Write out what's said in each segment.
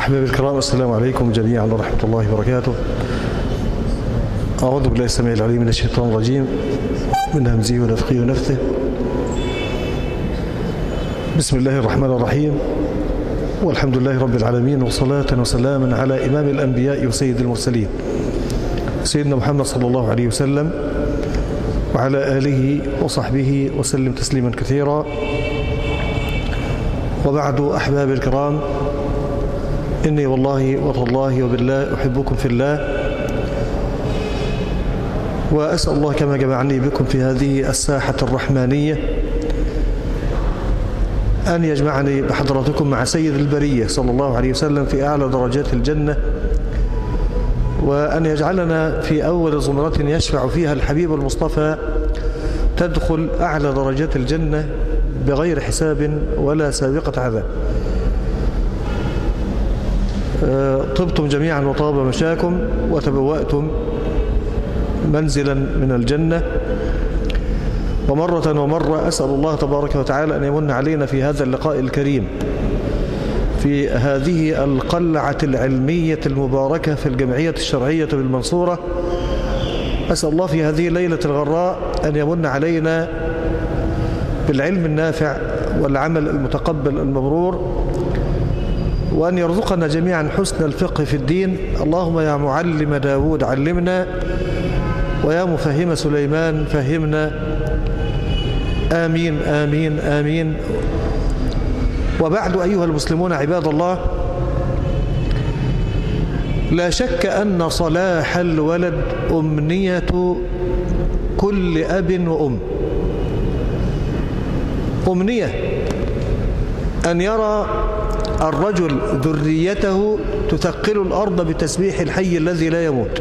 أحبابي الكرام السلام عليكم جميعا ورحمة الله وبركاته أعوذ بالله السميع العليم من الشيطان الرجيم من همزه ونفخه ونفثه بسم الله الرحمن الرحيم والحمد لله رب العالمين وصلاة وسلاما على إمام الأنبياء وسيد المرسلين سيدنا محمد صلى الله عليه وسلم وعلى آله وصحبه وسلم تسليما كثيرا وبعد أحباب الكرام إني والله وتالله وبالله أحبكم في الله وأسأل الله كما جمعني بكم في هذه الساحة الرحمانية أن يجمعني بحضراتكم مع سيد البرية صلى الله عليه وسلم في أعلى درجات الجنة وأن يجعلنا في أول زمرة يشفع فيها الحبيب المصطفى تدخل أعلى درجات الجنة بغير حساب ولا سابقة عذاب طبتم جميعا وطاب مشاكم وتبوأتم منزلا من الجنة ومرة ومرة أسأل الله تبارك وتعالى أن يمن علينا في هذا اللقاء الكريم في هذه القلعة العلمية المباركة في الجمعية الشرعية بالمنصورة أسأل الله في هذه الليلة الغراء أن يمن علينا بالعلم النافع والعمل المتقبل المبرور وأن يرزقنا جميعا حسن الفقه في الدين اللهم يا معلم داود علمنا ويا مفهم سليمان فهمنا آمين آمين آمين وبعد أيها المسلمون عباد الله لا شك أن صلاح الولد أمنية كل أب وأم أمنية أن يرى الرجل ذريته تثقل الأرض بتسبيح الحي الذي لا يموت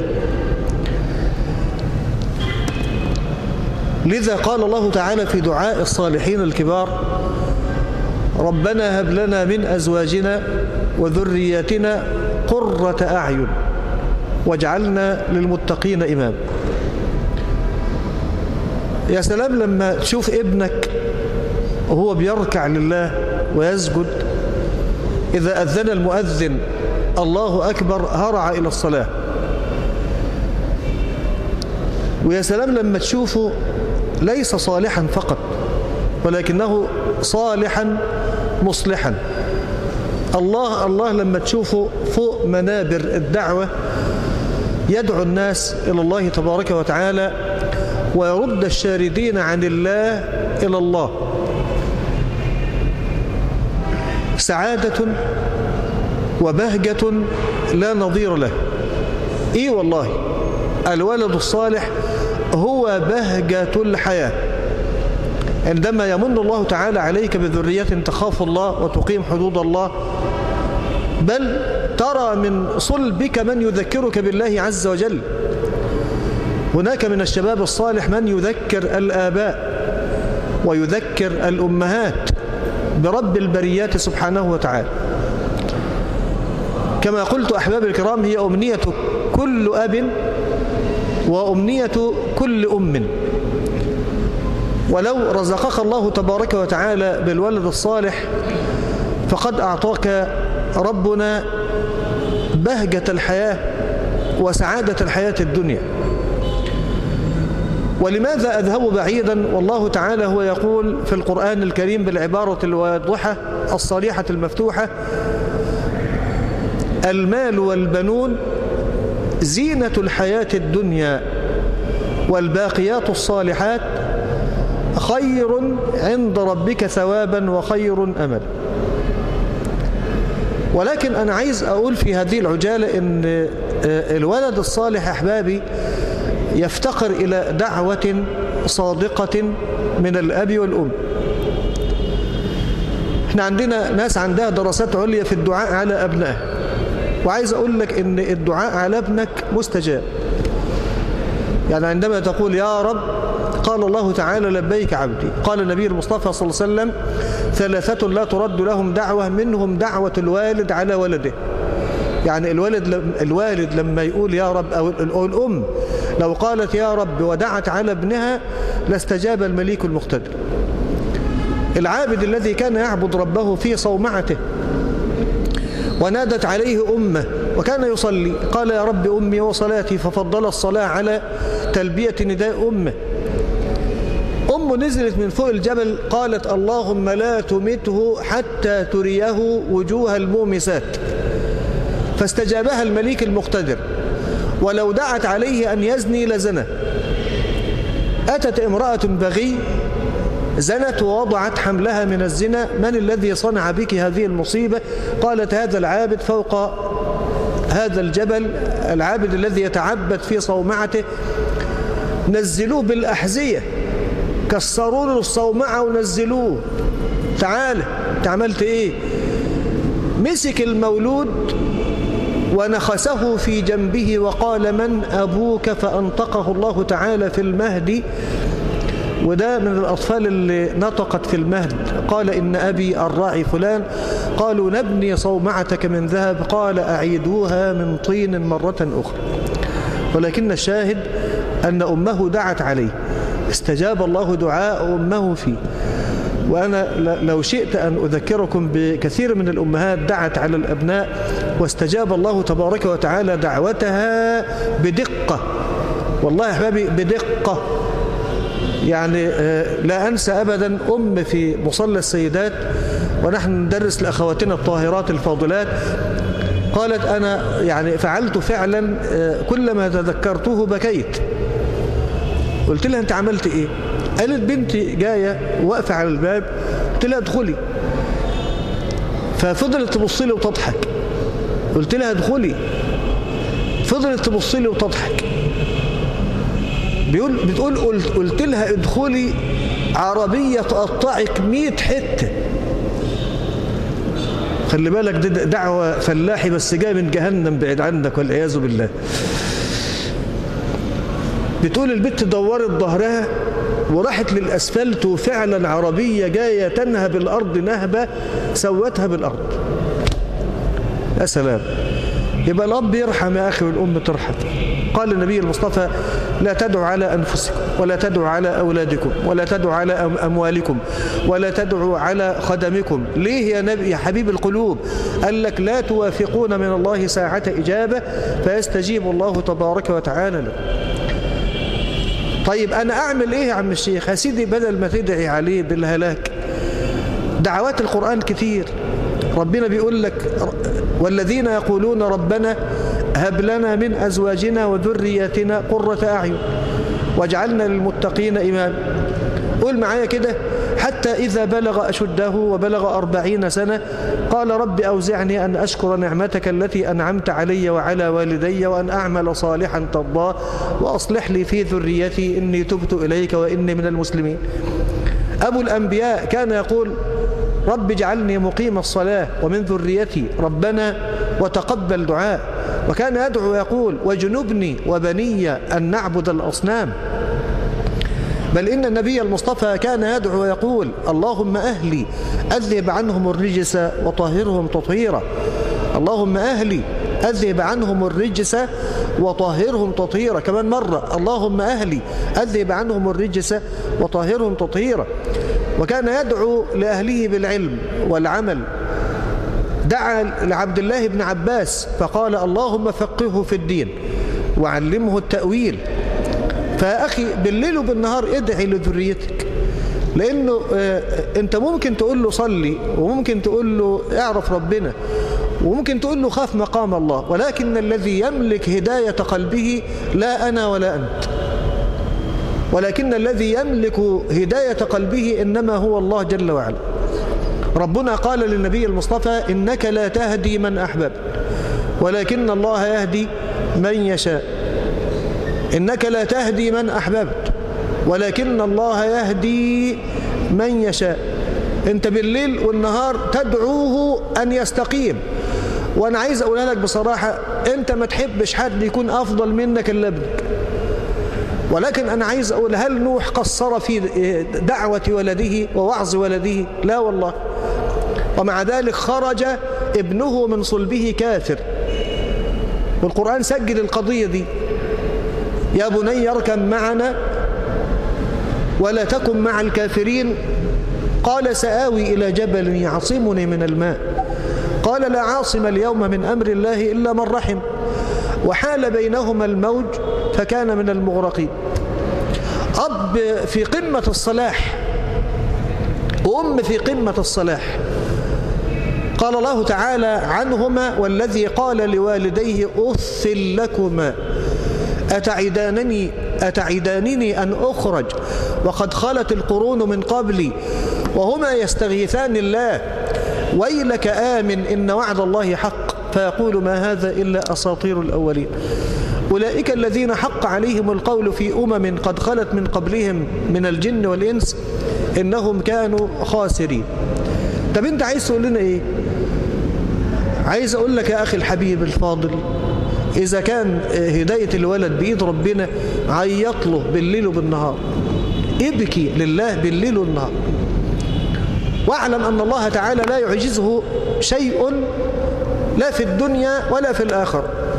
لذا قال الله تعالى في دعاء الصالحين الكبار ربنا هب لنا من أزواجنا وذرياتنا قرة أعين واجعلنا للمتقين إمام يا سلام لما تشوف ابنك وهو بيركع لله ويسجد إذا أذن المؤذن الله أكبر هرع إلى الصلاة ويا سلام لما تشوفه ليس صالحا فقط ولكنه صالحا مصلحا الله الله لما تشوفه فوق منابر الدعوة يدعو الناس إلى الله تبارك وتعالى ويرد الشاردين عن الله إلى الله سعادة وبهجة لا نظير له إيه والله الولد الصالح هو بهجة الحياة عندما يمن الله تعالى عليك بذرية تخاف الله وتقيم حدود الله بل ترى من صلبك من يذكرك بالله عز وجل هناك من الشباب الصالح من يذكر الآباء ويذكر الأمهات برب البريات سبحانه وتعالى كما قلت أحباب الكرام هي أمنية كل أب وأمنية كل أم ولو رزقك الله تبارك وتعالى بالولد الصالح فقد أعطاك ربنا بهجة الحياة وسعادة الحياة الدنيا ولماذا أذهب بعيدا والله تعالى هو يقول في القرآن الكريم بالعبارة الواضحة الصريحة المفتوحة المال والبنون زينة الحياة الدنيا والباقيات الصالحات خير عند ربك ثوابا وخير أمل ولكن أنا عايز أقول في هذه العجالة أن الولد الصالح أحبابي يفتقر إلى دعوة صادقة من الأب والأم احنا عندنا ناس عندها دراسات عليا في الدعاء على أبنائه وعايز أقول لك أن الدعاء على ابنك مستجاب يعني عندما تقول يا رب قال الله تعالى لبيك عبدي قال النبي المصطفى صلى الله عليه وسلم ثلاثة لا ترد لهم دعوة منهم دعوة الوالد على ولده يعني الولد الوالد لما يقول يا رب أو الأم لو قالت يا رب ودعت على ابنها لاستجاب المليك المقتدر العابد الذي كان يعبد ربه في صومعته ونادت عليه أمه وكان يصلي قال يا رب أمي وصلاتي ففضل الصلاة على تلبية نداء أمه أم نزلت من فوق الجبل قالت اللهم لا تمته حتى تريه وجوه المومسات فاستجابها المليك المقتدر ولو دعت عليه أن يزني لزنى أتت امرأة بغي زنت ووضعت حملها من الزنا من الذي صنع بك هذه المصيبة قالت هذا العابد فوق هذا الجبل العابد الذي يتعبد في صومعته نزلوه بالأحذية كسروا له الصومعة ونزلوه تعال انت عملت ايه مسك المولود ونخسه في جنبه وقال من أبوك فأنطقه الله تعالى في المهد وده من الأطفال اللي نطقت في المهد قال إن أبي الراعي فلان قالوا نبني صومعتك من ذهب قال أعيدوها من طين مرة أخرى ولكن الشاهد أن أمه دعت عليه استجاب الله دعاء أمه فيه وأنا لو شئت أن أذكركم بكثير من الأمهات دعت على الأبناء واستجاب الله تبارك وتعالى دعوتها بدقة والله يا أحبابي بدقة يعني لا أنسى أبدا أم في مصلى السيدات ونحن ندرس لأخواتنا الطاهرات الفاضلات قالت أنا يعني فعلت فعلا كلما تذكرته بكيت قلت لها أنت عملت إيه قالت بنتي جاية واقفة على الباب قلت لها ادخلي ففضلت تبص لي وتضحك قلت لها ادخلي فضلت تبص لي وتضحك بيقول بتقول قلت, قلت لها ادخلي عربية تقطعك 100 حتة خلي بالك دي دعوة فلاحي بس جاي من جهنم بعيد عنك والعياذ بالله بتقول البت دورت ظهرها وراحت للأسفلت وفعلا عربية جاية تنهب الأرض نهبة سوتها بالأرض يا سلام يبقى الأب يرحم يا أخي والأم ترحم قال النبي المصطفى لا تدعوا على أنفسكم ولا تدعوا على أولادكم ولا تدعوا على أموالكم ولا تدعوا على خدمكم ليه يا نبي يا حبيب القلوب قال لك لا توافقون من الله ساعة إجابة فيستجيب الله تبارك وتعالى له طيب أنا أعمل إيه يا عم الشيخ يا سيدي بدل ما تدعي عليه بالهلاك دعوات القرآن كثير ربنا بيقول لك والذين يقولون ربنا هب لنا من أزواجنا وذرياتنا قرة أعين واجعلنا للمتقين إمام قول معايا كده حتى إذا بلغ أشده وبلغ أربعين سنة قال رب أوزعني أن أشكر نعمتك التي أنعمت علي وعلى والدي وأن أعمل صالحا ترضاه وأصلح لي في ذريتي إني تبت إليك وإني من المسلمين أبو الأنبياء كان يقول رب اجعلني مقيم الصلاة ومن ذريتي ربنا وتقبل دعاء وكان يدعو يقول وجنبني وبني أن نعبد الأصنام بل إن النبي المصطفى كان يدعو ويقول اللهم أهلي أذهب عنهم الرجس وطهرهم تطهيرا اللهم أهلي أذهب عنهم الرجس وطهرهم تطهيرا كمان مرة اللهم أهلي أذهب عنهم الرجس وطهرهم تطهيرا وكان يدعو لأهله بالعلم والعمل دعا لعبد الله بن عباس فقال اللهم فقهه في الدين وعلمه التأويل فأخي بالليل وبالنهار ادعي لذريتك لأنه أنت ممكن تقول له صلي وممكن تقول له اعرف ربنا وممكن تقول له خاف مقام الله ولكن الذي يملك هداية قلبه لا أنا ولا أنت ولكن الذي يملك هداية قلبه إنما هو الله جل وعلا ربنا قال للنبي المصطفى إنك لا تهدي من أحببت ولكن الله يهدي من يشاء إنك لا تهدي من أحببت ولكن الله يهدي من يشاء أنت بالليل والنهار تدعوه أن يستقيم وأنا عايز أقولها لك بصراحة أنت ما تحبش حد يكون أفضل منك إلا ابنك ولكن أنا عايز أقول هل نوح قصر في دعوة ولده ووعظ ولده لا والله ومع ذلك خرج ابنه من صلبه كافر والقرآن سجل القضية دي يا بني اركب معنا ولا تكن مع الكافرين قال سآوي إلى جبل يعصمني من الماء قال لا عاصم اليوم من أمر الله إلا من رحم وحال بينهما الموج فكان من المغرقين أب في قمة الصلاح وأم في قمة الصلاح قال الله تعالى عنهما والذي قال لوالديه أث لكما أتعدانني أتعدانني أن أخرج وقد خلت القرون من قبلي وهما يستغيثان الله ويلك آمن إن وعد الله حق فيقول ما هذا إلا أساطير الأولين أولئك الذين حق عليهم القول في أمم قد خلت من قبلهم من الجن والإنس إنهم كانوا خاسرين طب أنت عايز تقول لنا إيه عايز أقول لك يا أخي الحبيب الفاضل إذا كان هداية الولد بإيد ربنا عيط له بالليل وبالنهار ابكي لله بالليل والنهار واعلم أن الله تعالى لا يعجزه شيء لا في الدنيا ولا في الآخر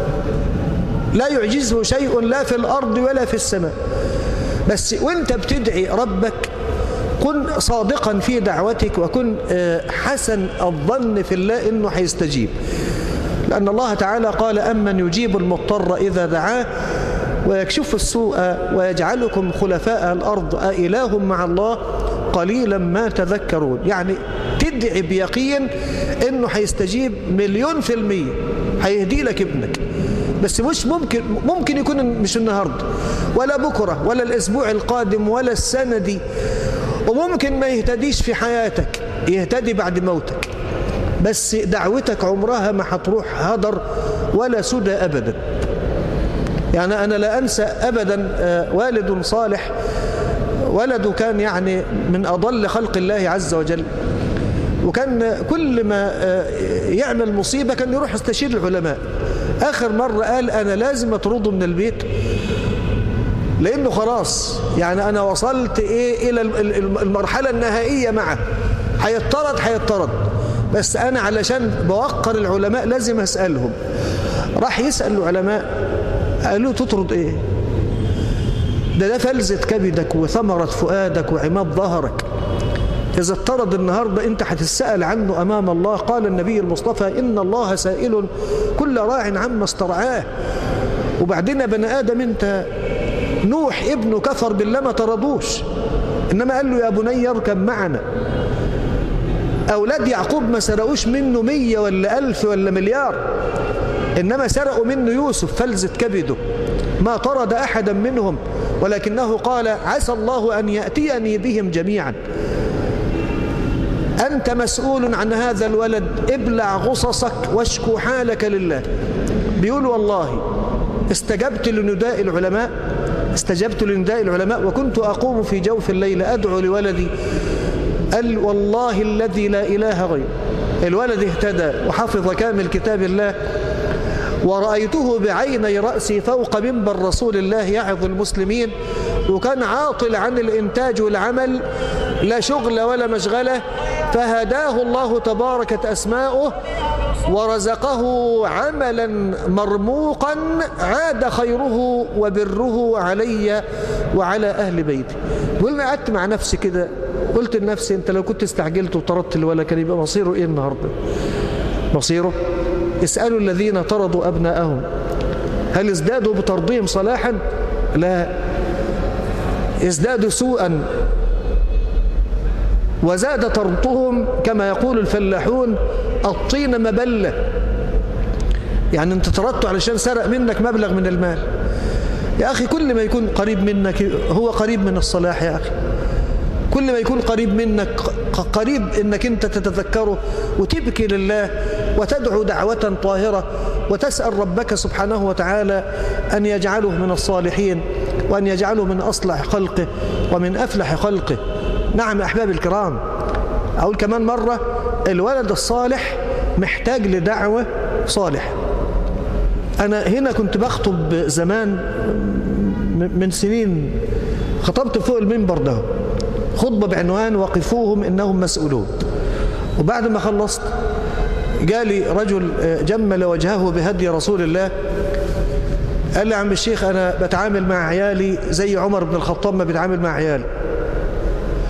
لا يعجزه شيء لا في الأرض ولا في السماء بس وانت بتدعي ربك كن صادقا في دعوتك وكن حسن الظن في الله انه هيستجيب لأن الله تعالى قال أمن يجيب المضطر إذا دعاه ويكشف السوء ويجعلكم خلفاء الأرض أإله مع الله قليلا ما تذكرون يعني تدعي بيقين انه هيستجيب مليون في المية هيهدي لك ابنك بس مش ممكن ممكن يكون مش النهاردة ولا بكرة ولا الأسبوع القادم ولا السنة دي وممكن ما يهتديش في حياتك يهتدي بعد موتك بس دعوتك عمرها ما هتروح هدر ولا سدى أبدا يعني أنا لا أنسى أبدا والد صالح ولده كان يعني من أضل خلق الله عز وجل وكان كل ما يعمل مصيبة كان يروح يستشير العلماء آخر مرة قال أنا لازم أطرده من البيت لأنه خلاص يعني أنا وصلت إيه إلى المرحلة النهائية معه هيطرد هيطرد بس أنا علشان بوقر العلماء لازم أسألهم راح يسأل العلماء قالوا تطرد إيه ده ده فلزة كبدك وثمرة فؤادك وعماد ظهرك إذا اطرد النهاردة أنت هتسأل عنه أمام الله قال النبي المصطفى إن الله سائل كل راع عما استرعاه وبعدين يا بني آدم أنت نوح ابنه كفر بالله ما طردوش إنما قال له يا بني اركب معنا أولاد يعقوب ما سرقوش منه مية ولا ألف ولا مليار إنما سرقوا منه يوسف فلزة كبده ما طرد أحدا منهم ولكنه قال عسى الله أن يأتيني بهم جميعا أنت مسؤول عن هذا الولد ابلع غصصك واشكو حالك لله بيقول والله استجبت لنداء العلماء استجبت لنداء العلماء وكنت أقوم في جوف الليل أدعو لولدي قال والله الذي لا إله غيره الولد اهتدى وحفظ كامل كتاب الله ورأيته بعيني رأسي فوق منبر رسول الله يعظ المسلمين وكان عاطل عن الإنتاج والعمل لا شغل ولا مشغلة فهداه الله تباركت أسماؤه ورزقه عملا مرموقا عاد خيره وبره علي وعلى أهل بيتي قلنا قعدت مع نفسي كده قلت لنفسي انت لو كنت استعجلت وطردت الولا كان يبقى مصيره ايه النهارده مصيره اسألوا الذين طردوا أبناءهم هل ازدادوا بطردهم صلاحا لا ازدادوا سوءا وزاد طردهم كما يقول الفلاحون الطين مبلة يعني انت طردته علشان سرق منك مبلغ من المال يا أخي كل ما يكون قريب منك هو قريب من الصلاح يا أخي كل ما يكون قريب منك قريب انك انت تتذكره وتبكي لله وتدعو دعوة طاهرة وتسأل ربك سبحانه وتعالى أن يجعله من الصالحين وأن يجعله من أصلح خلقه ومن أفلح خلقه نعم أحباب الكرام أقول كمان مرة الولد الصالح محتاج لدعوة صالح أنا هنا كنت بخطب زمان من سنين خطبت فوق المنبر ده خطبة بعنوان وقفوهم إنهم مسؤولون وبعد ما خلصت جالي رجل جمل وجهه بهدي رسول الله قال لي عم الشيخ أنا بتعامل مع عيالي زي عمر بن الخطاب ما بيتعامل مع عيالي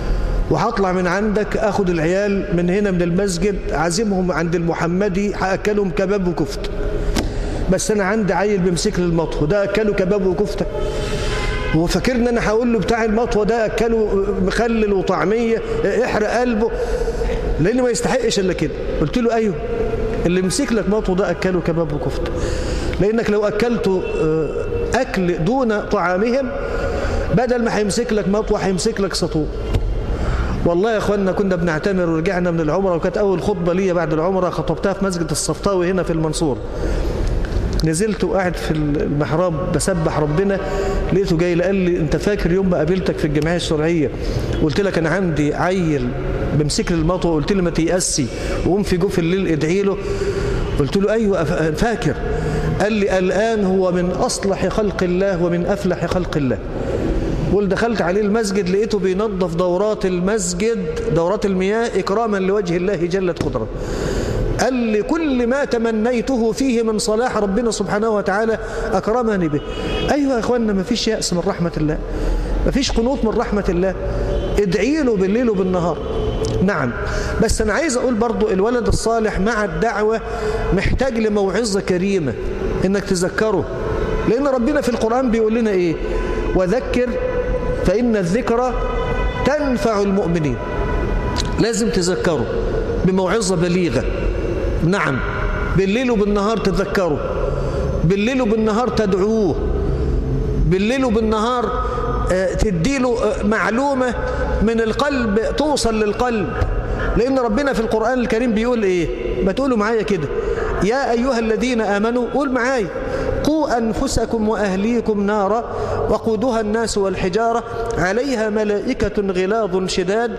وهطلع من عندك اخد العيال من هنا من المسجد عازمهم عند المحمدي هاكلهم كباب وكفته بس انا عندي عيل بيمسك لي المطوه ده اكله كباب وكفته هو فاكرني انا هقول له بتاع المطوه ده اكله مخلل وطعميه احرق قلبه لانه ما يستحقش الا كده قلت له ايوه اللي مسك لك مطوه ده اكله كباب وكفته لانك لو اكلته اكل دون طعامهم بدل ما هيمسك لك مطوه هيمسك لك سطور والله يا اخوانا كنا بنعتمر ورجعنا من العمره وكانت اول خطبه ليا بعد العمره خطبتها في مسجد الصفطاوي هنا في المنصور نزلت وقاعد في المحراب بسبح ربنا لقيته جاي قال لي انت فاكر يوم ما قابلتك في الجمعيه الشرعيه قلت لك انا عندي عيل بمسك لي المطوه قلت لي ما تيأسي وقوم في جوف الليل ادعي له قلت له ايوه فاكر قال لي الان هو من اصلح خلق الله ومن افلح خلق الله قول دخلت عليه المسجد لقيته بينظف دورات المسجد دورات المياه إكراما لوجه الله جلت قدرته قال لي كل ما تمنيته فيه من صلاح ربنا سبحانه وتعالى أكرمني به أيها يا أخوانا ما فيش يأس من رحمة الله ما فيش قنوط من رحمة الله ادعي له بالليل وبالنهار نعم بس أنا عايز أقول برضو الولد الصالح مع الدعوة محتاج لموعظة كريمة إنك تذكره لأن ربنا في القرآن بيقول لنا إيه وذكر فإن الذكرى تنفع المؤمنين لازم تذكروا بموعظة بليغة نعم بالليل وبالنهار تذكروا بالليل وبالنهار تدعوه بالليل وبالنهار تديله معلومة من القلب توصل للقلب لأن ربنا في القرآن الكريم بيقول إيه ما تقولوا معايا كده يا أيها الذين آمنوا قول معايا قوا أنفسكم وأهليكم نارا وقودها الناس والحجارة عليها ملائكة غلاظ شداد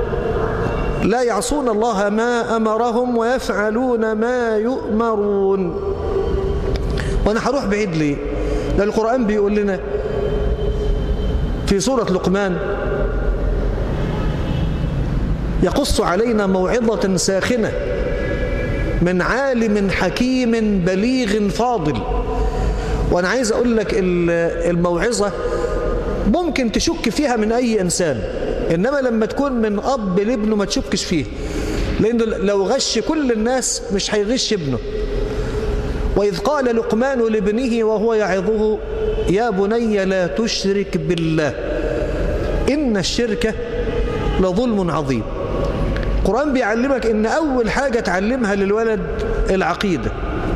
لا يعصون الله ما أمرهم ويفعلون ما يؤمرون وأنا هروح بعيد ليه لأن القرآن بيقول لنا في سورة لقمان يقص علينا موعظة ساخنة من عالم حكيم بليغ فاضل وأنا عايز أقول لك الموعظة ممكن تشك فيها من أي إنسان إنما لما تكون من أب لابنه ما تشكش فيه لأنه لو غش كل الناس مش هيغش ابنه وإذ قال لقمان لابنه وهو يعظه يا بني لا تشرك بالله إن الشرك لظلم عظيم القرآن بيعلمك إن أول حاجة تعلمها للولد العقيدة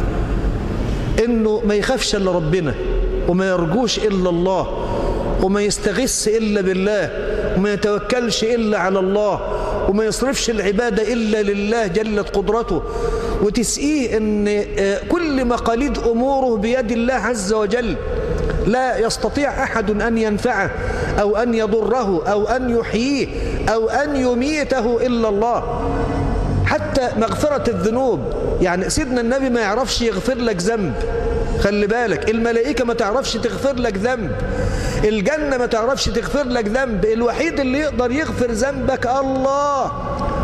إنه ما يخافش إلا ربنا وما يرجوش إلا الله وما يستغث إلا بالله وما يتوكلش إلا على الله وما يصرفش العبادة إلا لله جلت قدرته وتسقيه أن كل مقاليد أموره بيد الله عز وجل لا يستطيع أحد أن ينفعه أو أن يضره أو أن يحييه أو أن يميته إلا الله حتى مغفرة الذنوب يعني سيدنا النبي ما يعرفش يغفر لك ذنب خلي بالك الملائكة ما تعرفش تغفر لك ذنب الجنة ما تعرفش تغفر لك ذنب الوحيد اللي يقدر يغفر ذنبك الله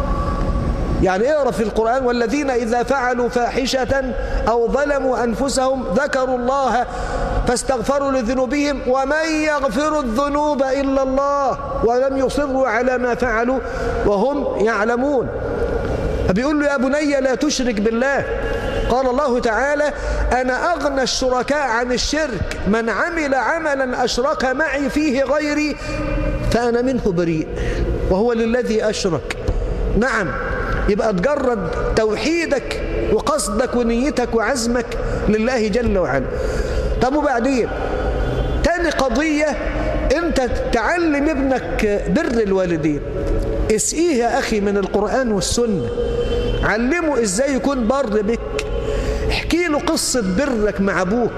يعني اقرا في القرآن والذين إذا فعلوا فاحشة أو ظلموا أنفسهم ذكروا الله فاستغفروا لذنوبهم ومن يغفر الذنوب إلا الله ولم يصروا على ما فعلوا وهم يعلمون فبيقول له يا بني لا تشرك بالله قال الله تعالى أنا أغنى الشركاء عن الشرك من عمل عملا أشرك معي فيه غيري فأنا منه بريء وهو للذي أشرك نعم يبقى تجرد توحيدك وقصدك ونيتك وعزمك لله جل وعلا طب وبعدين تاني قضية انت تعلم ابنك بر الوالدين اسقيه يا أخي من القرآن والسنة علمه ازاي يكون بر بك احكي له قصة برك مع أبوك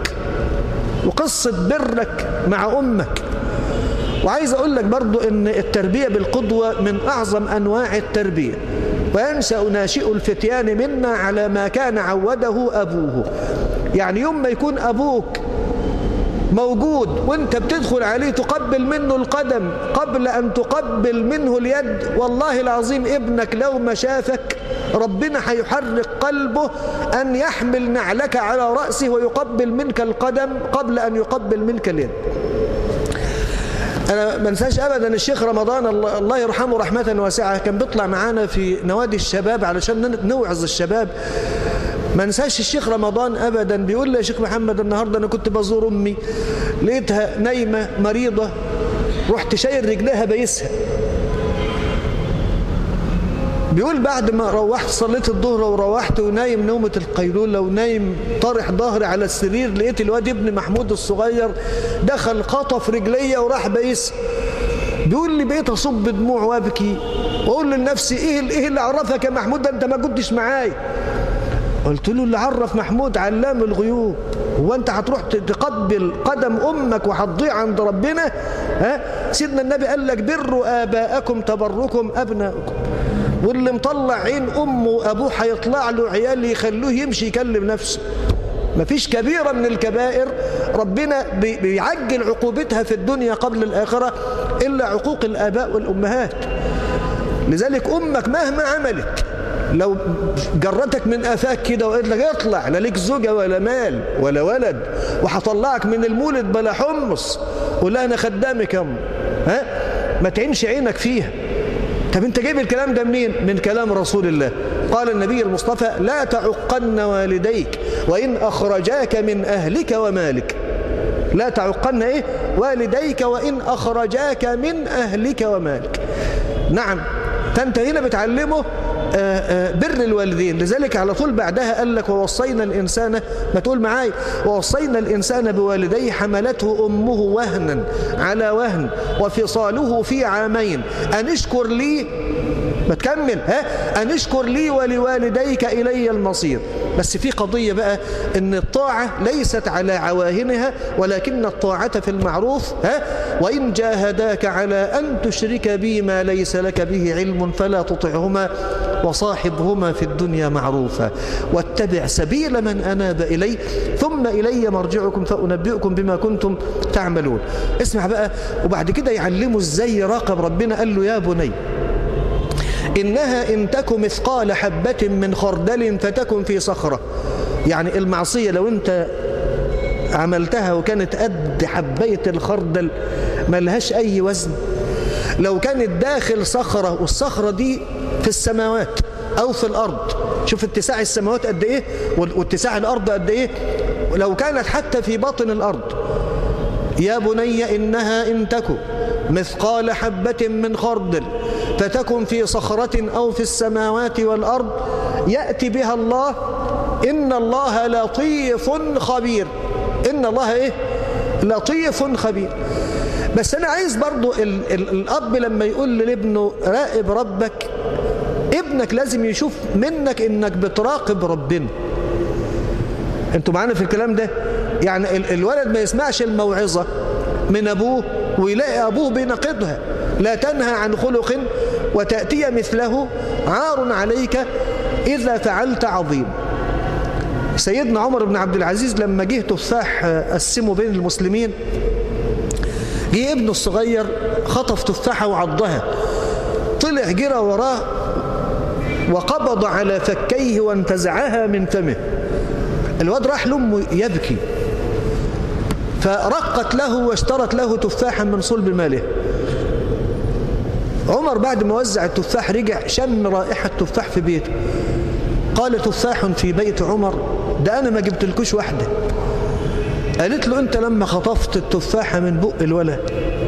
وقصة برك مع أمك وعايز أقول لك برضو أن التربية بالقدوة من أعظم أنواع التربية وينشأ ناشئ الفتيان منا على ما كان عوده أبوه يعني يوم ما يكون أبوك موجود وانت بتدخل عليه تقبل منه القدم قبل أن تقبل منه اليد والله العظيم ابنك لو ما شافك ربنا هيحرك قلبه أن يحمل نعلك على رأسه ويقبل منك القدم قبل أن يقبل منك اليد أنا ما انساش أبدا الشيخ رمضان الله يرحمه رحمة واسعة كان بيطلع معانا في نوادي الشباب علشان نوعظ الشباب ما انساش الشيخ رمضان أبدا بيقول لي يا شيخ محمد النهاردة أنا كنت بزور أمي لقيتها نايمة مريضة رحت شايل رجلها بيسها بيقول بعد ما روحت صليت الظهر وروحت ونايم نومة القيلولة ونايم طارح ظهري على السرير لقيت الواد ابن محمود الصغير دخل خطف رجليا وراح بيس بيقول لي بقيت اصب دموع وابكي واقول لنفسي ايه ايه اللي عرفك يا محمود ده انت ما كنتش معايا قلت له اللي عرف محمود علام الغيوب هو انت هتروح تقبل قدم امك وهتضيع عند ربنا ها سيدنا النبي قال لك بروا اباءكم تبركم ابناءكم واللي مطلع عين امه وابوه هيطلع له عيال يخلوه يمشي يكلم نفسه مفيش كبيرة من الكبائر ربنا بيعجل عقوبتها في الدنيا قبل الآخرة إلا عقوق الآباء والأمهات لذلك أمك مهما عملت لو جرتك من آفاك كده وقلت لك اطلع لا ليك زوجة ولا مال ولا ولد وهطلعك من المولد بلا حمص ولا أنا خدامك يا ها ما تعينش عينك فيها طب انت جايب الكلام ده منين من كلام رسول الله قال النبي المصطفى لا تعقن والديك وإن أخرجاك من أهلك ومالك لا تعقن إيه والديك وإن أخرجاك من أهلك ومالك نعم فأنت هنا بتعلمه بر الوالدين لذلك على طول بعدها قال لك ووصينا الإنسان ما تقول معاي ووصينا الإنسان بوالديه حملته أمه وهنا على وهن وفصاله في عامين أن اشكر لي بتكمل ها أن اشكر لي ولوالديك إلي المصير بس في قضية بقى ان الطاعة ليست على عواهنها ولكن الطاعة في المعروف ها وإن جاهداك على أن تشرك بي ما ليس لك به علم فلا تطعهما وصاحبهما في الدنيا معروفا واتبع سبيل من أناب إلي ثم إلي مرجعكم فأنبئكم بما كنتم تعملون اسمع بقى وبعد كده يعلموا ازاي يراقب ربنا قال له يا بني إنها إن تك مثقال حبة من خردل فتكن في صخرة يعني المعصية لو أنت عملتها وكانت قد حبية الخردل ملهاش أي وزن لو كانت داخل صخرة والصخرة دي في السماوات أو في الأرض شوف اتساع السماوات قد إيه واتساع الأرض قد إيه لو كانت حتى في باطن الأرض يا بني إنها إن تك مثقال حبة من خردل فتكن في صخرة أو في السماوات والأرض يأتي بها الله إن الله لطيف خبير إن الله إيه لطيف خبير بس أنا عايز برضو ال ال الأب لما يقول لابنه راقب ربك ابنك لازم يشوف منك إنك بتراقب ربنا انتوا معانا في الكلام ده يعني الولد ما يسمعش الموعظة من أبوه ويلاقي أبوه بينقضها لا تنهى عن خلق وتأتي مثله عار عليك إذا فعلت عظيم سيدنا عمر بن عبد العزيز لما جه تفاح قسمه بين المسلمين جه ابنه الصغير خطف تفاحة وعضها طلع جرى وراه وقبض على فكيه وانتزعها من فمه الواد راح لأمه يبكي فرقت له واشترت له تفاحا من صلب ماله عمر بعد ما وزع التفاح رجع شم رائحة تفاح في بيته قال تفاح في بيت عمر ده أنا ما جبتلكوش واحدة قالت له أنت لما خطفت التفاحة من بق الولد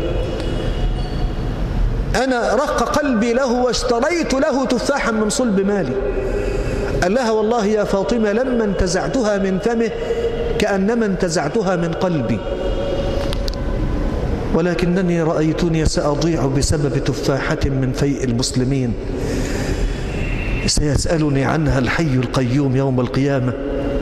أنا رق قلبي له واشتريت له تفاحا من صلب مالي قال لها والله يا فاطمة لما انتزعتها من فمه كأنما انتزعتها من قلبي ولكنني رأيتني سأضيع بسبب تفاحة من فيء المسلمين سيسألني عنها الحي القيوم يوم القيامة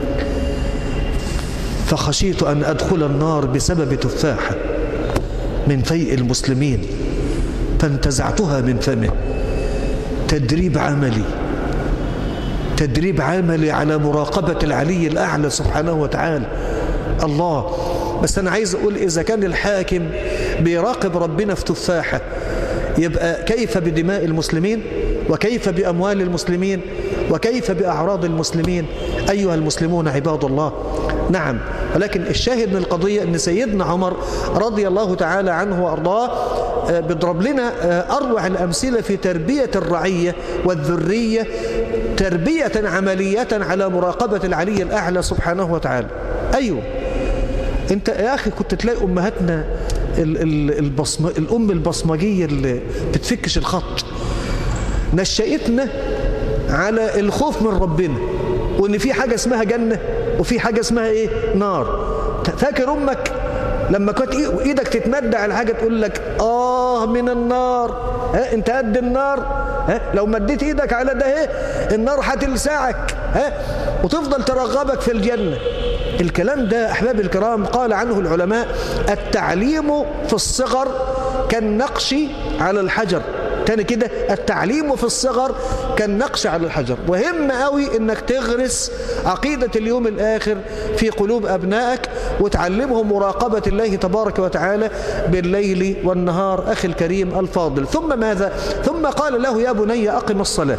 فخشيت أن أدخل النار بسبب تفاحة من فيء المسلمين فانتزعتها من فمه تدريب عملي تدريب عملي على مراقبة العلي الأعلى سبحانه وتعالى الله بس أنا عايز أقول إذا كان الحاكم بيراقب ربنا في تفاحة يبقى كيف بدماء المسلمين وكيف بأموال المسلمين وكيف بأعراض المسلمين أيها المسلمون عباد الله نعم ولكن الشاهد من القضية أن سيدنا عمر رضي الله تعالى عنه وأرضاه آه، بيضرب لنا آه، أروع الأمثلة في تربية الرعية والذرية تربية عملية على مراقبة العلي الأعلى سبحانه وتعالى أيوه انت يا أخي كنت تلاقي أمهاتنا البصم... الأم البصمجية اللي بتفكش الخط نشأتنا على الخوف من ربنا وان في حاجة اسمها جنة وفي حاجة اسمها ايه نار فاكر امك لما كنت ايدك تتمد على حاجة تقول لك اه من النار ها انت قد النار ها لو مديت ايدك على ده ايه النار هتلسعك ها وتفضل ترغبك في الجنة الكلام ده أحباب الكرام قال عنه العلماء التعليم في الصغر كالنقش على الحجر تاني كده التعليم في الصغر كالنقش على الحجر وهم قوي انك تغرس عقيدة اليوم الآخر في قلوب أبنائك وتعلمهم مراقبة الله تبارك وتعالى بالليل والنهار أخي الكريم الفاضل ثم ماذا ثم قال له يا بني أقم الصلاة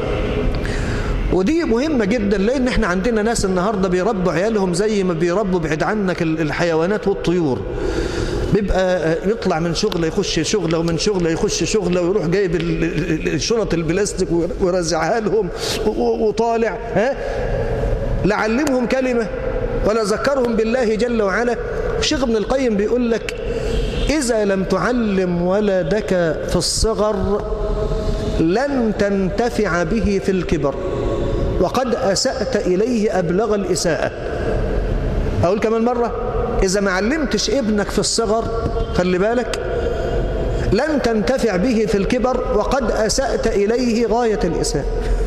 ودي مهمة جدا لأن احنا عندنا ناس النهاردة بيربوا عيالهم زي ما بيربوا بعيد عنك الحيوانات والطيور بيبقى يطلع من شغله يخش شغله ومن شغله يخش شغله ويروح جايب الشنط البلاستيك ويرزعها لهم وطالع ها لعلمهم كلمة ولا ذكرهم بالله جل وعلا الشيخ ابن القيم بيقول لك إذا لم تعلم ولدك في الصغر لن تنتفع به في الكبر وقد أسأت إليه أبلغ الإساءة أقول كمان مرة إذا ما علمتش ابنك في الصغر خلي بالك لن تنتفع به في الكبر وقد أسأت إليه غاية الإساءة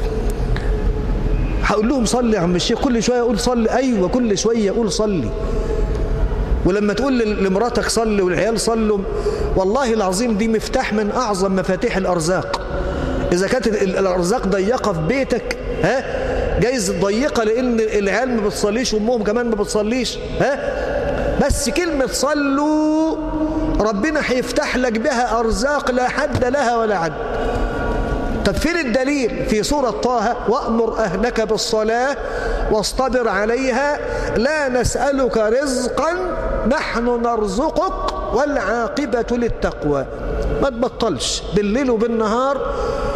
هقول لهم صلي يا عم الشيخ كل شوية أقول صلي أيوة كل شوية أقول صلي ولما تقول لمراتك صلي والعيال صلوا والله العظيم دي مفتاح من أعظم مفاتيح الأرزاق إذا كانت الأرزاق ضيقة في بيتك ها جايز ضيقة لأن العيال ما بتصليش وأمهم كمان ما بتصليش ها بس كلمة صلوا ربنا هيفتح لك بها أرزاق لا حد لها ولا عد طب فين الدليل في سورة طه وأمر أهلك بالصلاة واصطبر عليها لا نسألك رزقا نحن نرزقك والعاقبة للتقوى ما تبطلش بالليل وبالنهار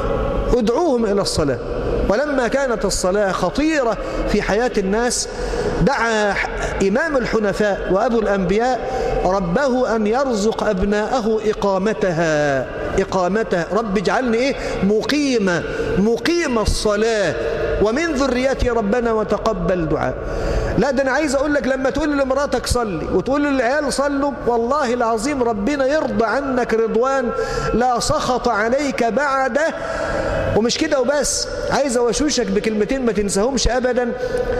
ادعوهم إلى الصلاة ولما كانت الصلاة خطيرة في حياة الناس دعا إمام الحنفاء وأبو الأنبياء ربه أن يرزق أبناءه إقامتها إقامتها رب اجعلني إيه مقيمة مقيم الصلاة ومن ذريتي ربنا وتقبل دعاء لا ده أنا عايز أقول لك لما تقول لمراتك صلي وتقول للعيال صلوا والله العظيم ربنا يرضى عنك رضوان لا سخط عليك بعده ومش كده وبس عايز أوشوشك بكلمتين ما تنساهمش أبدا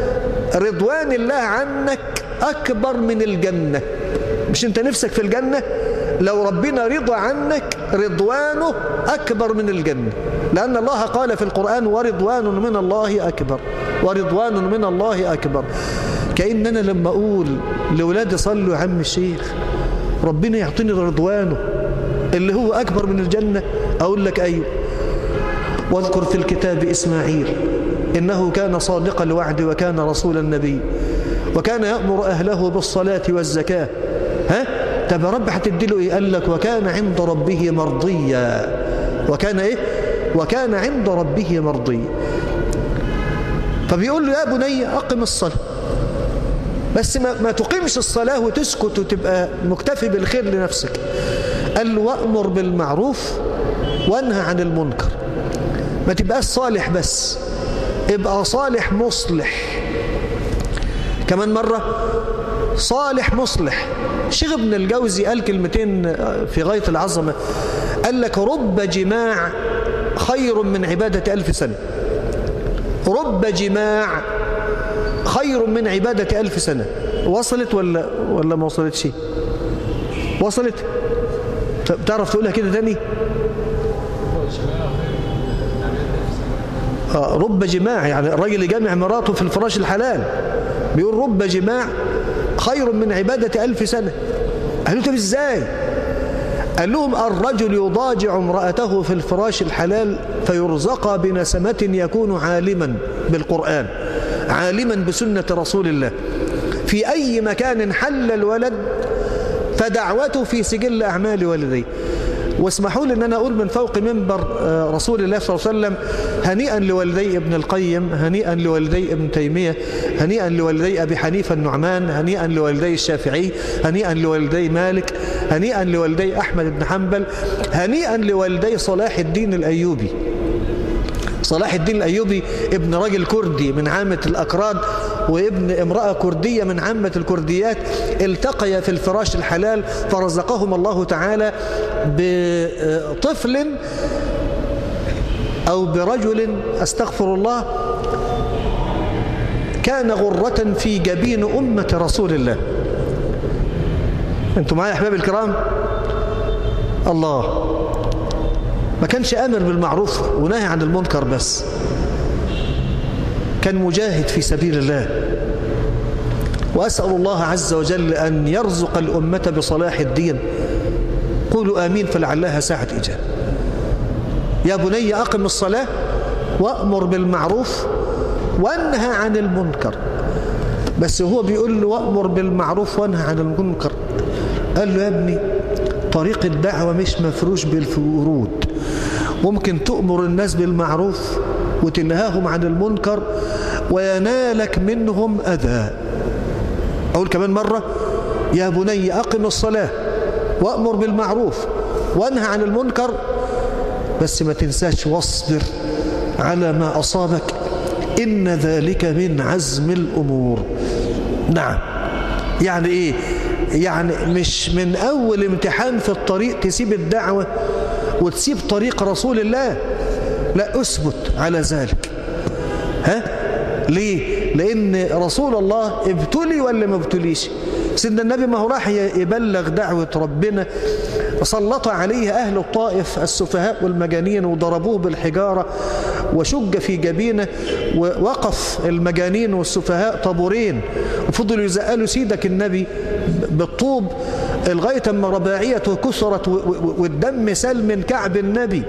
رضوان الله عنك أكبر من الجنة مش أنت نفسك في الجنة لو ربنا رضى عنك رضوانه أكبر من الجنة لأن الله قال في القرآن ورضوان من الله أكبر ورضوان من الله أكبر كأن أنا لما أقول لولادي صلوا يا عم الشيخ ربنا يعطيني رضوانه اللي هو أكبر من الجنة أقول لك أيوه واذكر في الكتاب إسماعيل إنه كان صادق الوعد وكان رسول النبي وكان يأمر أهله بالصلاة والزكاة ها طب رب هتديله إيه قال لك وكان عند ربه مرضيا وكان إيه وكان عند ربه مرضيا فبيقول له يا بني أقم الصلاة بس ما, ما تقيمش الصلاة وتسكت وتبقى مكتفي بالخير لنفسك قال له وأمر بالمعروف وانهى عن المنكر ما تبقاش صالح بس ابقى صالح مصلح كمان مرة صالح مصلح الشيخ ابن الجوزي قال كلمتين في غاية العظمة قال لك رب جماع خير من عبادة ألف سنة رب جماع خير من عبادة ألف سنة وصلت ولا ولا ما وصلتش وصلت تعرف تقولها كده تاني آه، رب جماع يعني الراجل يجمع مراته في الفراش الحلال بيقول رب جماع خير من عبادة ألف سنة قالوا طب ازاي قال لهم الرجل يضاجع امرأته في الفراش الحلال فيرزق بنسمة يكون عالما بالقرآن عالما بسنة رسول الله في أي مكان حل الولد فدعوته في سجل أعمال والديه واسمحوا لي ان انا اقول من فوق منبر رسول الله صلى الله عليه وسلم هنيئا لوالدي ابن القيم هنيئا لوالدي ابن تيمية هنيئا لوالدي ابي حنيفة النعمان هنيئا لوالدي الشافعي هنيئا لوالدي مالك هنيئا لوالدي احمد بن حنبل هنيئا لوالدي صلاح الدين الايوبي صلاح الدين الأيوبي ابن راجل كردي من عامة الأكراد وابن امرأة كردية من عامة الكرديات التقيا في الفراش الحلال فرزقهم الله تعالى بطفل أو برجل أستغفر الله كان غرة في جبين أمة رسول الله أنتم معايا يا أحباب الكرام الله ما كانش آمر بالمعروف ونهي عن المنكر بس كان مجاهد في سبيل الله وأسأل الله عز وجل أن يرزق الأمة بصلاح الدين قولوا آمين فلعلها ساعة إجابة يا بني أقم الصلاة وأمر بالمعروف وانهى عن المنكر بس هو بيقول له وأمر بالمعروف وانهى عن المنكر قال له يا ابني طريق الدعوة مش مفروش بالفرود ممكن تؤمر الناس بالمعروف وتنهاهم عن المنكر وينالك منهم أذى أقول كمان مرة يا بني أقم الصلاة وأمر بالمعروف وانهى عن المنكر بس ما تنساش واصبر على ما أصابك إن ذلك من عزم الأمور نعم يعني إيه يعني مش من أول امتحان في الطريق تسيب الدعوة وتسيب طريق رسول الله لا أثبت على ذلك ها ليه لأن رسول الله ابتلي ولا ما ابتليش سيدنا النبي ما هو راح يبلغ دعوة ربنا سلط عليه أهل الطائف السفهاء والمجانين وضربوه بالحجارة وشج في جبينه ووقف المجانين والسفهاء طابورين وفضلوا يزقلوا سيدك النبي بالطوب لغاية أما رباعيته كسرت والدم سال من كعب النبي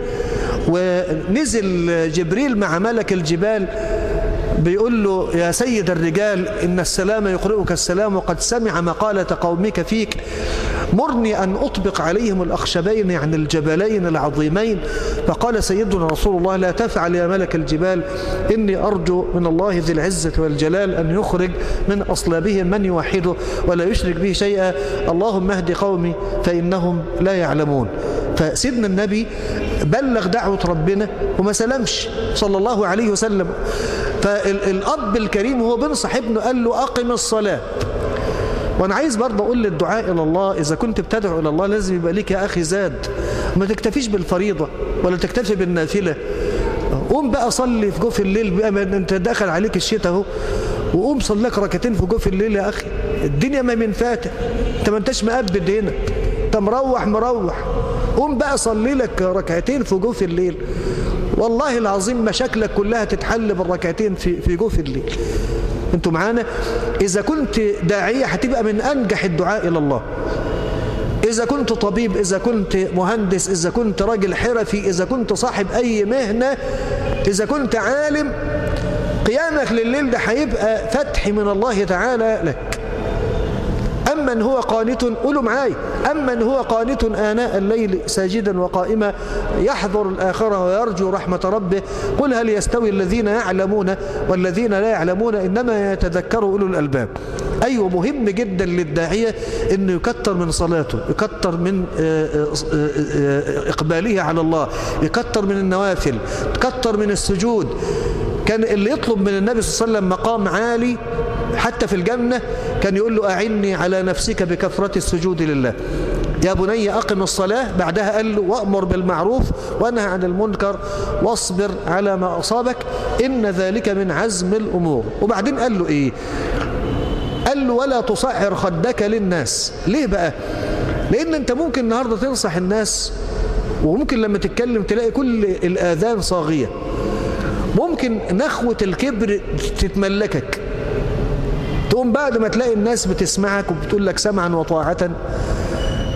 ونزل جبريل مع ملك الجبال بيقول له يا سيد الرجال إن السلام يقرئك السلام وقد سمع مقالة قومك فيك مرني أن أطبق عليهم الأخشبين يعني الجبلين العظيمين فقال سيدنا رسول الله لا تفعل يا ملك الجبال إني أرجو من الله ذي العزة والجلال أن يخرج من أصلابهم من يوحده ولا يشرك به شيئا اللهم اهد قومي فإنهم لا يعلمون فسيدنا النبي بلغ دعوة ربنا وما سلمش صلى الله عليه وسلم فالأب الكريم هو بنصح ابنه قال له أقم الصلاة وانا عايز برضه اقول للدعاء الى الله اذا كنت بتدعو الى الله لازم يبقى ليك يا اخي زاد ما تكتفيش بالفريضه ولا تكتفي بالنافله قوم بقى صلي في جوف الليل بقى ما انت داخل عليك الشتاء اهو وقوم صلي لك ركعتين في جوف الليل يا اخي الدنيا ما من فاتح انت ما انتش مقبد هنا انت مروح مروح قوم بقى صلي لك ركعتين في جوف الليل والله العظيم مشاكلك كلها تتحل بالركعتين في في جوف الليل انتوا معانا اذا كنت داعية هتبقى من انجح الدعاء الى الله اذا كنت طبيب اذا كنت مهندس اذا كنت راجل حرفي اذا كنت صاحب اي مهنة اذا كنت عالم قيامك لليل ده هيبقى فتح من الله تعالى لك أمن هو قانت قولوا معاي أمن هو قانت آناء الليل ساجدا وقائما يحضر الآخرة ويرجو رحمة ربه قل هل يستوي الذين يعلمون والذين لا يعلمون إنما يتذكر أولو الألباب أيوة مهم جدا للداعية أنه يكتر من صلاته يكتر من إقباله على الله يكتر من النوافل يكتر من السجود كان اللي يطلب من النبي صلى الله عليه وسلم مقام عالي حتى في الجنة كان يقول له أعني على نفسك بكثرة السجود لله يا بني أقم الصلاة بعدها قال له وأمر بالمعروف وانهى عن المنكر واصبر على ما أصابك إن ذلك من عزم الأمور وبعدين قال له إيه قال له ولا تصعر خدك للناس ليه بقى لأن أنت ممكن النهاردة تنصح الناس وممكن لما تتكلم تلاقي كل الآذان صاغية ممكن نخوة الكبر تتملكك تقوم بعد ما تلاقي الناس بتسمعك وبتقول لك سمعا وطاعة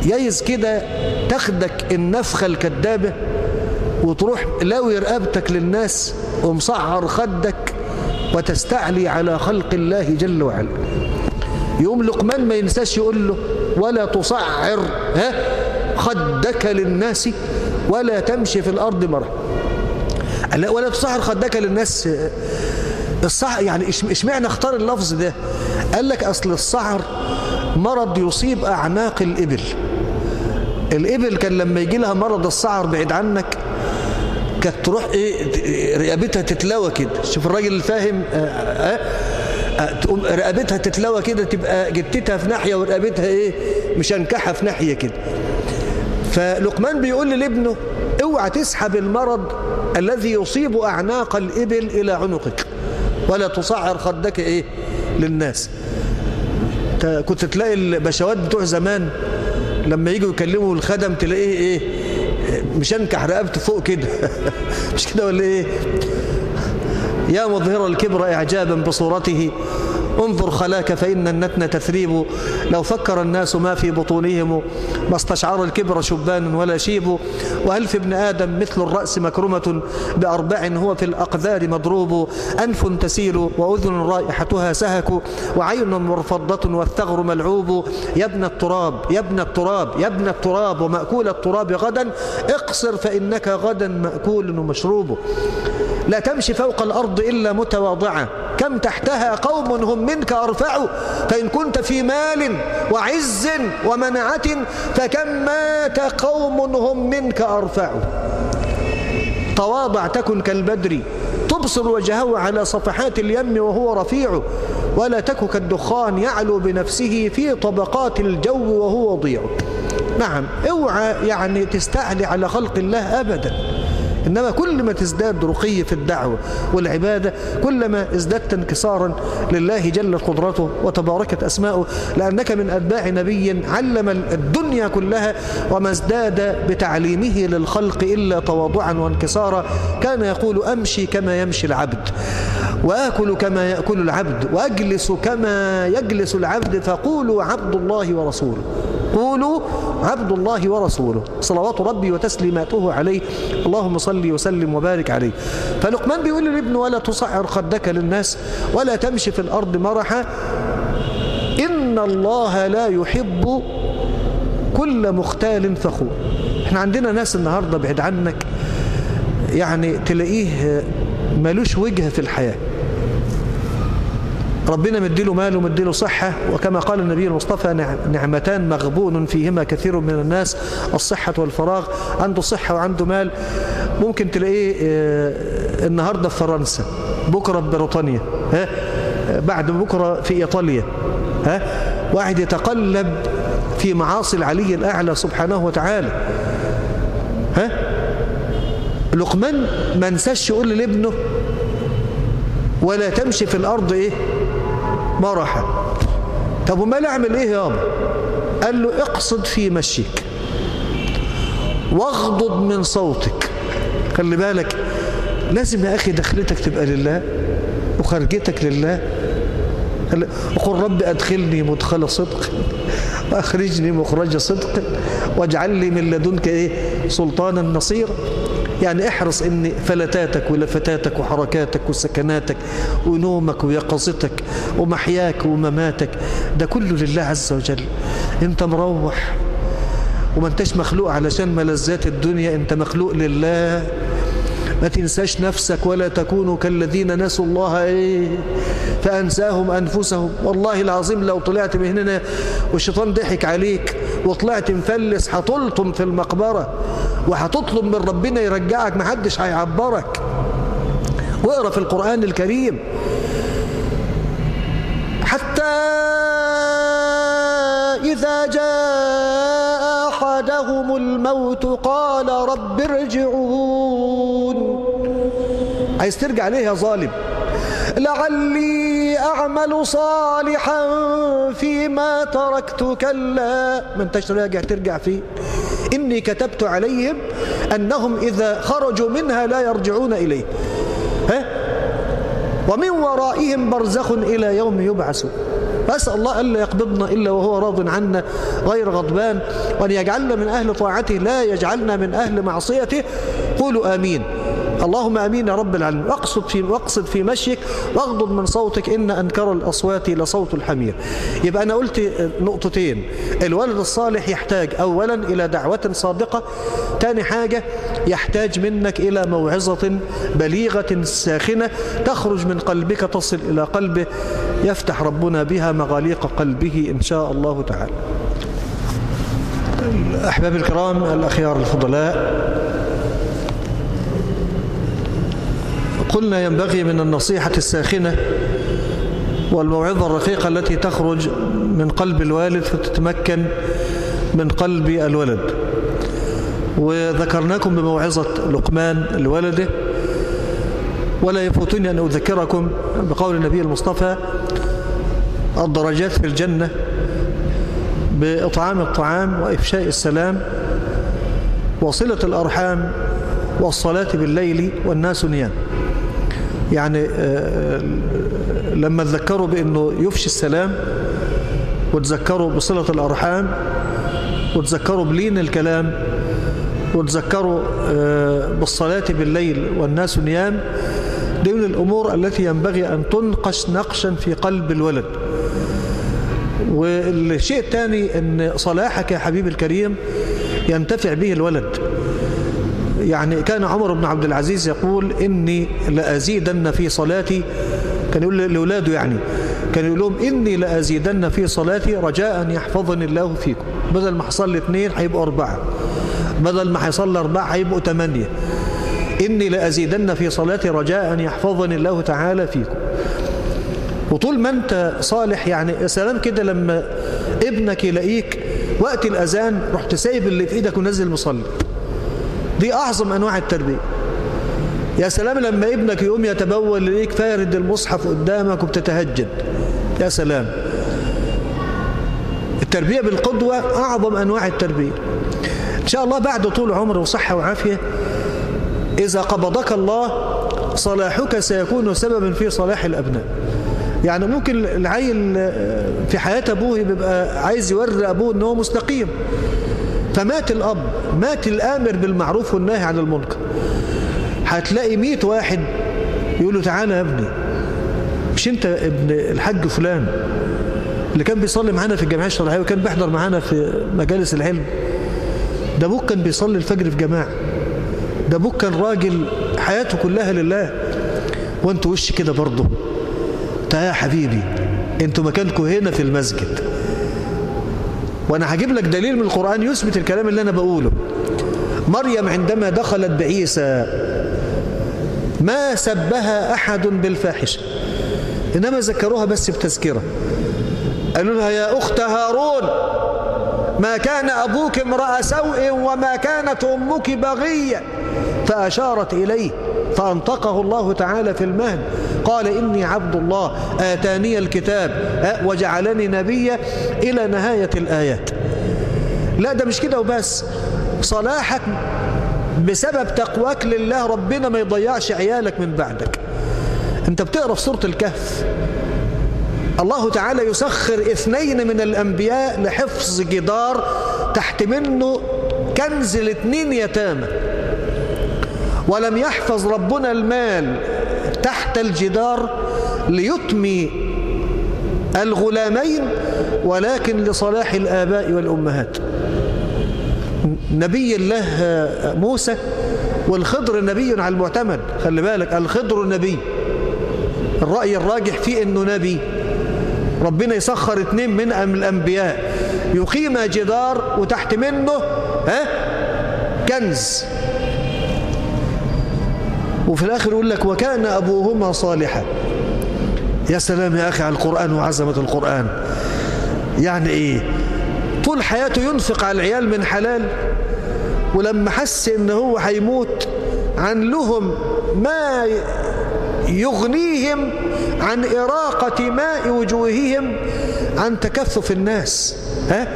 يايز كده تاخدك النفخة الكدابة وتروح لاوي رقبتك للناس ومصعر خدك وتستعلي على خلق الله جل وعلا يقوم لقمان ما ينساش يقول له ولا تصعر ها خدك للناس ولا تمشي في الأرض مرة ولا تصعر خدك للناس الصح يعني اشمعنى اختار اللفظ ده قال لك أصل الصعر مرض يصيب أعناق الإبل الإبل كان لما يجي لها مرض الصعر بعيد عنك كانت تروح ايه رقبتها تتلوى كده شوف الراجل الفاهم آه آه آه تقوم رقبتها تتلوى كده تبقى جتتها في ناحية ورقبتها ايه مشنكحة في ناحية كده فلقمان بيقول لابنه اوعى تسحب المرض الذي يصيب أعناق الإبل إلى عنقك ولا تصعر خدك ايه للناس كنت تلاقي البشوات بتوع زمان لما يجوا يكلموا الخدم تلاقيه ايه مشنكح رقبته فوق كده مش كده ولا ايه يا مظهر الكبر اعجابا بصورته انظر خلاك فإن النتن تثريب لو فكر الناس ما في بطونهم ما استشعر الكبر شبان ولا شيب وهل في ابن آدم مثل الرأس مكرمة بأربع هو في الأقذار مضروب أنف تسيل وأذن رائحتها سهك وعين مرفضة والثغر ملعوب يا ابن التراب يا ابن التراب يا ابن التراب ومأكول التراب غدا اقصر فإنك غدا مأكول ومشروب لا تمشي فوق الأرض إلا متواضعة كم تحتها قوم هم منك أرفع فإن كنت في مال وعز ومنعة فكم مات قوم هم منك أرفع تواضع تكن كالبدر تبصر وجهه على صفحات اليم وهو رفيع ولا تك كالدخان يعلو بنفسه في طبقات الجو وهو ضيع نعم اوعى يعني تستعلي على خلق الله أبداً إنما كل ما تزداد رقي في الدعوة والعبادة كلما ازددت انكسارا لله جل قدرته وتباركت أسماؤه لأنك من أتباع نبي علم الدنيا كلها وما ازداد بتعليمه للخلق إلا تواضعا وانكسارا كان يقول أمشي كما يمشي العبد وآكل كما يأكل العبد وأجلس كما يجلس العبد فقولوا عبد الله ورسوله قولوا عبد الله ورسوله صلوات ربي وتسليماته عليه اللهم صل وسلم وبارك عليه فلقمان بيقول لابنه ولا تصعر خدك للناس ولا تمشي في الأرض مرحا إن الله لا يحب كل مختال فخور احنا عندنا ناس النهاردة بعيد عنك يعني تلاقيه ملوش وجهة في الحياة ربنا مديله مال ومديله صحة وكما قال النبي المصطفى نعمتان مغبون فيهما كثير من الناس الصحة والفراغ عنده صحة وعنده مال ممكن تلاقيه النهاردة في فرنسا بكرة في بريطانيا ها بعد بكرة في إيطاليا ها واحد يتقلب في معاصي العلي الأعلى سبحانه وتعالى ها لقمان ما نساش يقول لابنه ولا تمشي في الأرض إيه مرحا طب وما نعمل إيه يابا قال له اقصد في مشيك واغضض من صوتك خلي بالك لازم يا أخي دخلتك تبقى لله وخرجتك لله وقل رب أدخلني مدخل صدق وأخرجني مخرج صدق واجعل لي من لدنك إيه سلطانا نصيرا يعني احرص ان فلتاتك ولفتاتك وحركاتك وسكناتك ونومك ويقظتك ومحياك ومماتك ده كله لله عز وجل انت مروح وما انتش مخلوق علشان ملذات الدنيا انت مخلوق لله ما تنساش نفسك ولا تكونوا كالذين نسوا الله ايه فأنساهم أنفسهم والله العظيم لو طلعت من هنا والشيطان ضحك عليك وطلعت مفلس هتلطم في المقبرة وهتطلب من ربنا يرجعك محدش هيعبرك واقرا في القرآن الكريم حتى إذا جاء أحدهم الموت قال رب ارجعون عايز ترجع ليه يا ظالم لعلي أعمل صالحا فيما تركت كلا ما انتش راجع ترجع فيه إني كتبت عليهم أنهم إذا خرجوا منها لا يرجعون إليه ها؟ ومن ورائهم برزخ إلى يوم يبعثون أسأل الله ألا يقبضنا إلا وهو راض عنا غير غضبان وأن يجعلنا من أهل طاعته لا يجعلنا من أهل معصيته قولوا آمين اللهم امين يا رب العالمين واقصد في واقصد في مشيك واغضض من صوتك ان انكر الاصوات لصوت الحمير يبقى انا قلت نقطتين الولد الصالح يحتاج اولا الى دعوه صادقه ثاني حاجه يحتاج منك الى موعظه بليغه ساخنه تخرج من قلبك تصل الى قلبه يفتح ربنا بها مغاليق قلبه ان شاء الله تعالى احباب الكرام الاخيار الفضلاء قلنا ينبغي من النصيحة الساخنة والموعظة الرقيقة التي تخرج من قلب الوالد فتتمكن من قلب الولد وذكرناكم بموعظة لقمان لولده ولا يفوتني أن أذكركم بقول النبي المصطفى الدرجات في الجنة بإطعام الطعام وإفشاء السلام وصلة الأرحام والصلاة بالليل والناس نيام يعني آه، لما تذكروا بأنه يفشي السلام وتذكروا بصلة الأرحام وتذكروا بلين الكلام وتذكروا آه، بالصلاة بالليل والناس نيام دي من الأمور التي ينبغي أن تنقش نقشا في قلب الولد والشيء الثاني أن صلاحك يا حبيبي الكريم ينتفع به الولد يعني كان عمر بن عبد العزيز يقول إني لأزيدن في صلاتي كان يقول لأولاده يعني كان يقول لهم إني لأزيدن في صلاتي رجاء يحفظني الله فيكم بدل ما حصل لي اثنين هيبقوا أربعة بدل ما حصل لي أربعة هيبقوا ثمانية إني لأزيدن في صلاتي رجاء يحفظني الله تعالى فيكم وطول ما أنت صالح يعني سلام كده لما ابنك يلاقيك وقت الأذان رحت سايب اللي في إيدك ونزل مصلي دي أعظم أنواع التربية يا سلام لما ابنك يقوم يتبول ليك فارد المصحف قدامك وبتتهجد يا سلام التربية بالقدوة أعظم أنواع التربية إن شاء الله بعد طول عمر وصحة وعافية إذا قبضك الله صلاحك سيكون سببا في صلاح الأبناء يعني ممكن العيل في حياة أبوه بيبقى عايز يوري أبوه أنه مستقيم فمات الأب مات الآمر بالمعروف والنهي عن المنكر هتلاقي مئة واحد يقول له تعالى يا ابني مش انت ابن الحاج فلان اللي كان بيصلي معانا في الجمعية الشرعية وكان بيحضر معانا في مجالس العلم ده ابوك كان بيصلي الفجر في جماعة ده ابوك كان راجل حياته كلها لله وانت وش كده برضه يا حبيبي انتوا مكانكم هنا في المسجد وأنا هجيب لك دليل من القرآن يثبت الكلام اللي أنا بقوله مريم عندما دخلت بعيسى ما سبها أحد بالفاحشة إنما ذكروها بس بتذكرة قالوا لها يا أخت هارون ما كان أبوك امرأ سوء وما كانت أمك بغية فأشارت إليه فأنطقه الله تعالى في المهد قال إني عبد الله آتاني الكتاب وجعلني نبيا إلى نهاية الآيات لا ده مش كده وبس صلاحك بسبب تقواك لله ربنا ما يضيعش عيالك من بعدك انت بتقرأ في سورة الكهف الله تعالى يسخر اثنين من الأنبياء لحفظ جدار تحت منه كنز الاثنين يتامى ولم يحفظ ربنا المال تحت الجدار ليتمي الغلامين ولكن لصلاح الآباء والأمهات نبي الله موسى والخضر نبي على المعتمد خلي بالك الخضر نبي الرأي الراجح فيه أنه نبي ربنا يسخر اثنين من الأنبياء يقيم جدار وتحت منه ها كنز وفي الآخر يقول لك وكان أبوهما صالحا يا سلام يا أخي على القرآن وعظمة القرآن يعني إيه طول حياته ينفق على العيال من حلال ولما حس إن هو هيموت عن لهم ما يغنيهم عن إراقة ماء وجوههم عن تكثف الناس ها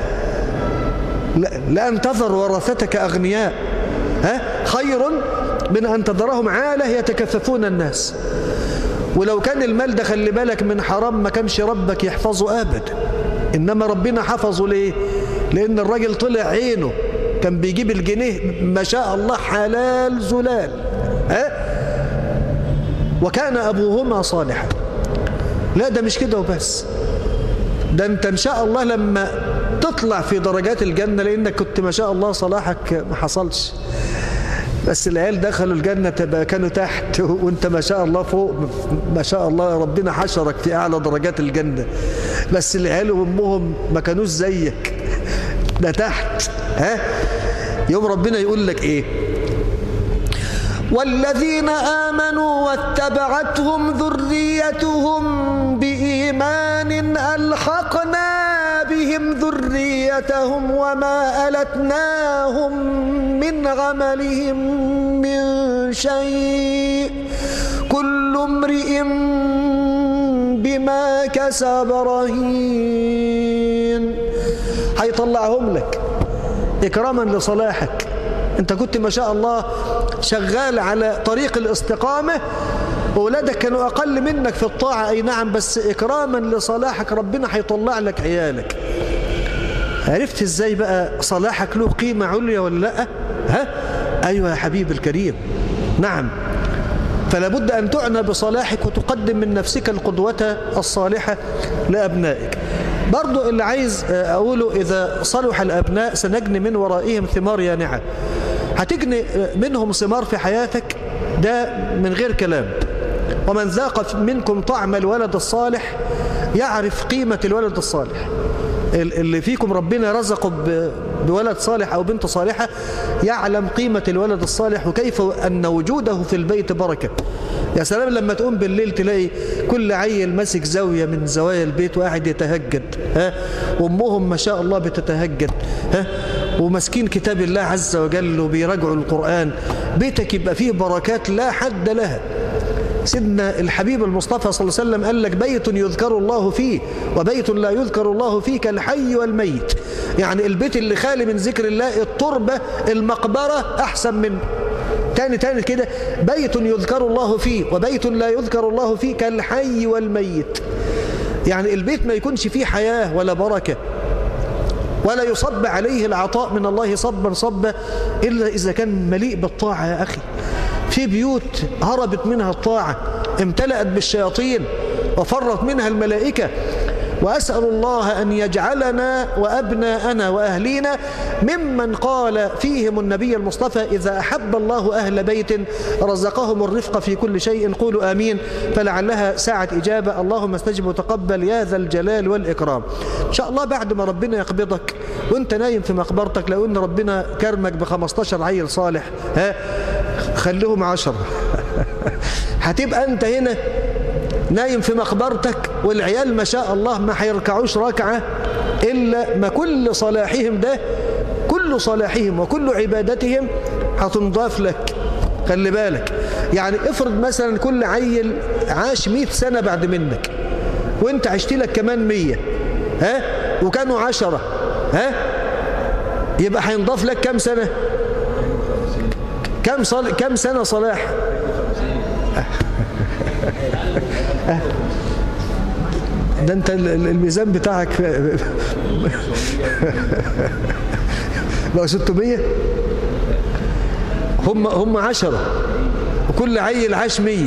لأن تذر ورثتك أغنياء ها خير من أن تذرهم عالة يتكثفون الناس ولو كان المال ده خلي بالك من حرام ما كانش ربك يحفظه أبدا إنما ربنا حفظه ليه لأن الراجل طلع عينه كان بيجيب الجنيه ما شاء الله حلال زلال ها وكان أبوهما صالحا لا ده مش كده وبس ده انت ان شاء الله لما تطلع في درجات الجنة لانك كنت ما شاء الله صلاحك ما حصلش بس العيال دخلوا الجنة تبقى كانوا تحت وانت ما شاء الله فوق ما شاء الله ربنا حشرك في اعلى درجات الجنة بس العيال وامهم ما كانوش زيك ده تحت ها يوم ربنا يقول لك ايه والذين آمنوا واتبعتهم ذريتهم بإيمان ألحقنا بهم ذريتهم وما ألتناهم من عملهم من شيء كل امرئ بما كسب رهين هيطلعهم لك إكراما لصلاحك انت كنت ما شاء الله شغال على طريق الاستقامة وولادك كانوا أقل منك في الطاعة أي نعم بس إكراما لصلاحك ربنا هيطلع لك عيالك عرفت ازاي بقى صلاحك له قيمة عليا ولا لا ها أيوة يا حبيبي الكريم نعم فلا بد أن تعنى بصلاحك وتقدم من نفسك القدوة الصالحة لأبنائك برضو اللي عايز أقوله إذا صلح الأبناء سنجني من ورائهم ثمار يانعة هتجني منهم ثمار في حياتك ده من غير كلام ومن ذاق منكم طعم الولد الصالح يعرف قيمة الولد الصالح اللي فيكم ربنا رزقه بولد صالح أو بنت صالحة يعلم قيمة الولد الصالح وكيف أن وجوده في البيت بركة يا سلام لما تقوم بالليل تلاقي كل عيل ماسك زاوية من زوايا البيت وقاعد يتهجد ها وامهم ما شاء الله بتتهجد ها وماسكين كتاب الله عز وجل وبيراجعوا القرآن بيتك يبقى فيه بركات لا حد لها سيدنا الحبيب المصطفى صلى الله عليه وسلم قال لك بيت يذكر الله فيه وبيت لا يذكر الله فيه كالحي والميت يعني البيت اللي خالي من ذكر الله التربة المقبرة أحسن منه تاني تاني كده بيت يذكر الله فيه وبيت لا يذكر الله فيه كالحي والميت يعني البيت ما يكونش فيه حياة ولا بركة ولا يصب عليه العطاء من الله صبا صبا إلا إذا كان مليء بالطاعة يا أخي في بيوت هربت منها الطاعة امتلأت بالشياطين وفرت منها الملائكة وأسأل الله أن يجعلنا وأبناءنا وأهلينا ممن قال فيهم النبي المصطفى إذا أحب الله أهل بيت رزقهم الرفق في كل شيء قولوا آمين فلعلها ساعة إجابة اللهم استجب وتقبل يا ذا الجلال والإكرام إن شاء الله بعد ما ربنا يقبضك وانت نايم في مقبرتك لو ان ربنا كرمك ب 15 عيل صالح ها خليهم عشرة هتبقى انت هنا نايم في مقبرتك والعيال ما شاء الله ما هيركعوش ركعة إلا ما كل صلاحهم ده كل صلاحهم وكل عبادتهم هتنضاف لك خلي بالك يعني افرض مثلا كل عيل عاش 100 سنة بعد منك وانت عشت لك كمان 100 ها وكانوا عشرة ها يبقى هينضاف لك كم سنة كم صل... كم سنة صلاح ده انت الميزان بتاعك بقى 600 هم هم 10 وكل عيل عاش 100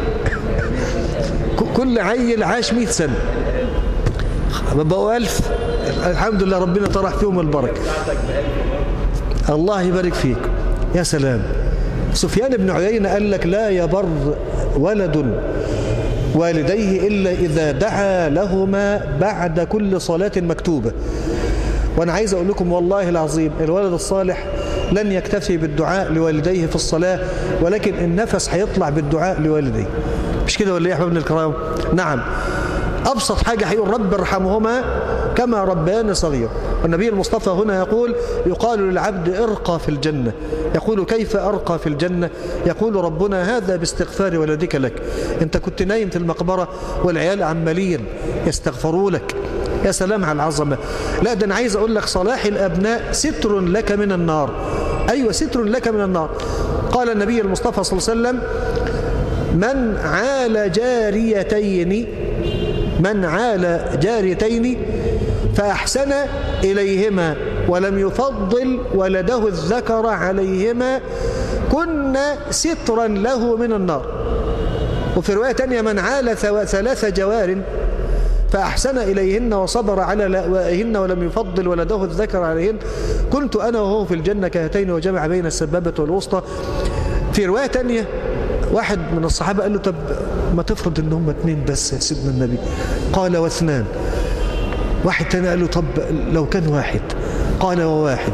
كل عيل عاش 100 سنة بقوا 1000 الحمد لله ربنا طرح فيهم البركة الله يبارك فيك يا سلام سفيان بن عيينة قال لك لا يبر ولد والديه إلا إذا دعا لهما بعد كل صلاة مكتوبة وأنا عايز أقول لكم والله العظيم الولد الصالح لن يكتفي بالدعاء لوالديه في الصلاة ولكن النفس هيطلع بالدعاء لوالديه مش كده ولا يا حبيبنا الكرام نعم أبسط حاجة هيقول رب ارحمهما كما ربيان صغير والنبي المصطفى هنا يقول يقال للعبد ارقى في الجنة يقول كيف أرقى في الجنة يقول ربنا هذا باستغفار ولدك لك انت كنت نايم في المقبرة والعيال عمالين يستغفروا لك يا سلام على العظمة لا ده أنا عايز أقول لك صلاح الأبناء ستر لك من النار أيوة ستر لك من النار قال النبي المصطفى صلى الله عليه وسلم من عال جاريتين من عال جاريتين فأحسن إليهما ولم يفضل ولده الذكر عليهما كن سترا له من النار وفي رواية تانية من عال ثلاث جوار فأحسن إليهن وصبر على لأوائهن ولم يفضل ولده الذكر عليهن كنت أنا وهو في الجنة كهتين وجمع بين السبابة والوسطى في رواية تانية واحد من الصحابة قال له طب ما تفرض ان هم اتنين بس يا سيدنا النبي قال واثنان واحد تاني قال له طب لو كان واحد قال وواحد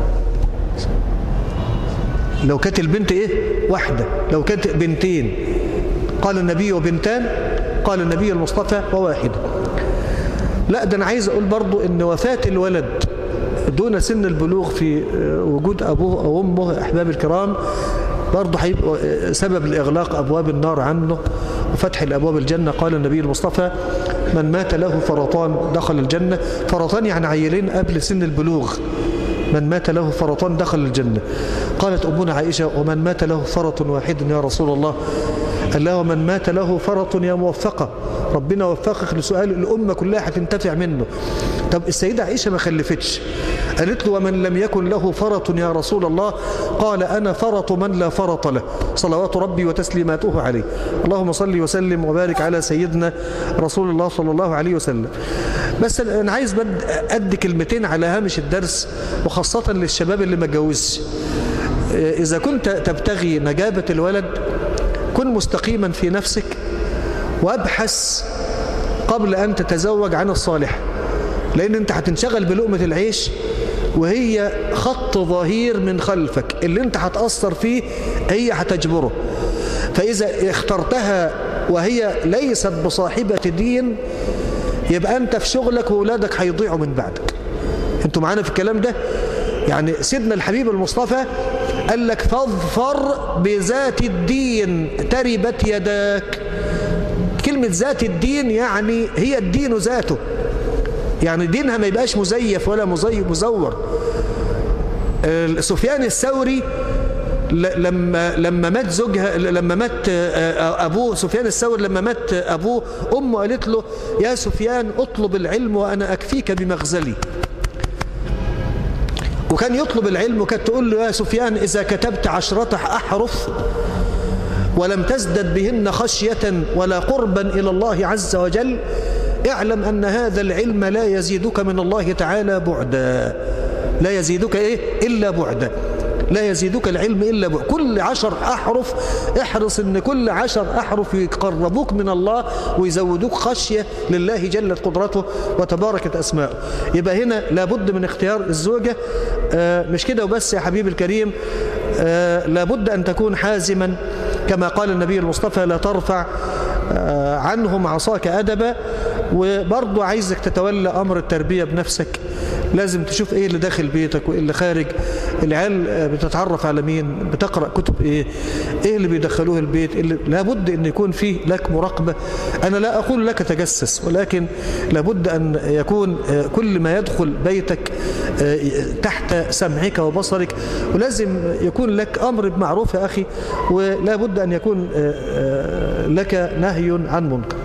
لو كانت البنت ايه واحدة لو كانت بنتين قال النبي وبنتان قال النبي المصطفى وواحد لا ده انا عايز اقول برضو ان وفاة الولد دون سن البلوغ في وجود ابوه او امه احباب الكرام برضه هيبقى سبب لإغلاق أبواب النار عنه وفتح الأبواب الجنة قال النبي المصطفى من مات له فرطان دخل الجنة فرطان يعني عيلين قبل سن البلوغ من مات له فرطان دخل الجنة قالت أمنا عائشة ومن مات له فرط واحد يا رسول الله قال له ومن مات له فرط يا موفقة ربنا وفقك لسؤال الأمة كلها هتنتفع منه طب السيدة عائشة ما خلفتش قالت له ومن لم يكن له فرط يا رسول الله قال أنا فرط من لا فرط له صلوات ربي وتسليماته عليه اللهم صل وسلم وبارك على سيدنا رسول الله صلى الله عليه وسلم بس أنا عايز أدي كلمتين على هامش الدرس وخاصة للشباب اللي ما اتجوزش إذا كنت تبتغي نجابة الولد كن مستقيما في نفسك وابحث قبل أن تتزوج عن الصالح لأن أنت هتنشغل بلقمة العيش وهي خط ظهير من خلفك اللي أنت هتأثر فيه هي هتجبره فإذا اخترتها وهي ليست بصاحبة دين يبقى أنت في شغلك وولادك هيضيعوا من بعدك أنتوا معانا في الكلام ده يعني سيدنا الحبيب المصطفى قال لك فاظفر بذات الدين تربت يداك كلمة ذات الدين يعني هي الدين ذاته يعني دينها ما يبقاش مزيف ولا مزيف مزور سفيان الثوري لما لما مات زوجها لما مات ابوه سفيان الثوري لما مات ابوه امه قالت له يا سفيان اطلب العلم وانا اكفيك بمغزلي وكان يطلب العلم وكانت تقول له يا سفيان إذا كتبت عشرة أحرف ولم تزدد بهن خشية ولا قربا إلى الله عز وجل اعلم أن هذا العلم لا يزيدك من الله تعالى بعدا لا يزيدك إيه إلا بعدا لا يزيدك العلم إلا بعد كل عشر أحرف احرص أن كل عشر أحرف يقربوك من الله ويزودوك خشية لله جلت قدرته وتباركت أسماءه يبقى هنا لابد من اختيار الزوجة آه مش كده وبس يا حبيبي الكريم آه لابد أن تكون حازما كما قال النبي المصطفى لا ترفع آه عنهم عصاك أدبا وبرضو عايزك تتولى أمر التربية بنفسك لازم تشوف ايه اللي داخل بيتك وايه اللي خارج العيال بتتعرف على مين بتقرأ كتب ايه ايه اللي بيدخلوه البيت اللي لابد ان يكون فيه لك مراقبة انا لا اقول لك تجسس ولكن لابد ان يكون كل ما يدخل بيتك تحت سمعك وبصرك ولازم يكون لك امر بمعروف يا اخي ولابد ان يكون لك نهي عن منكر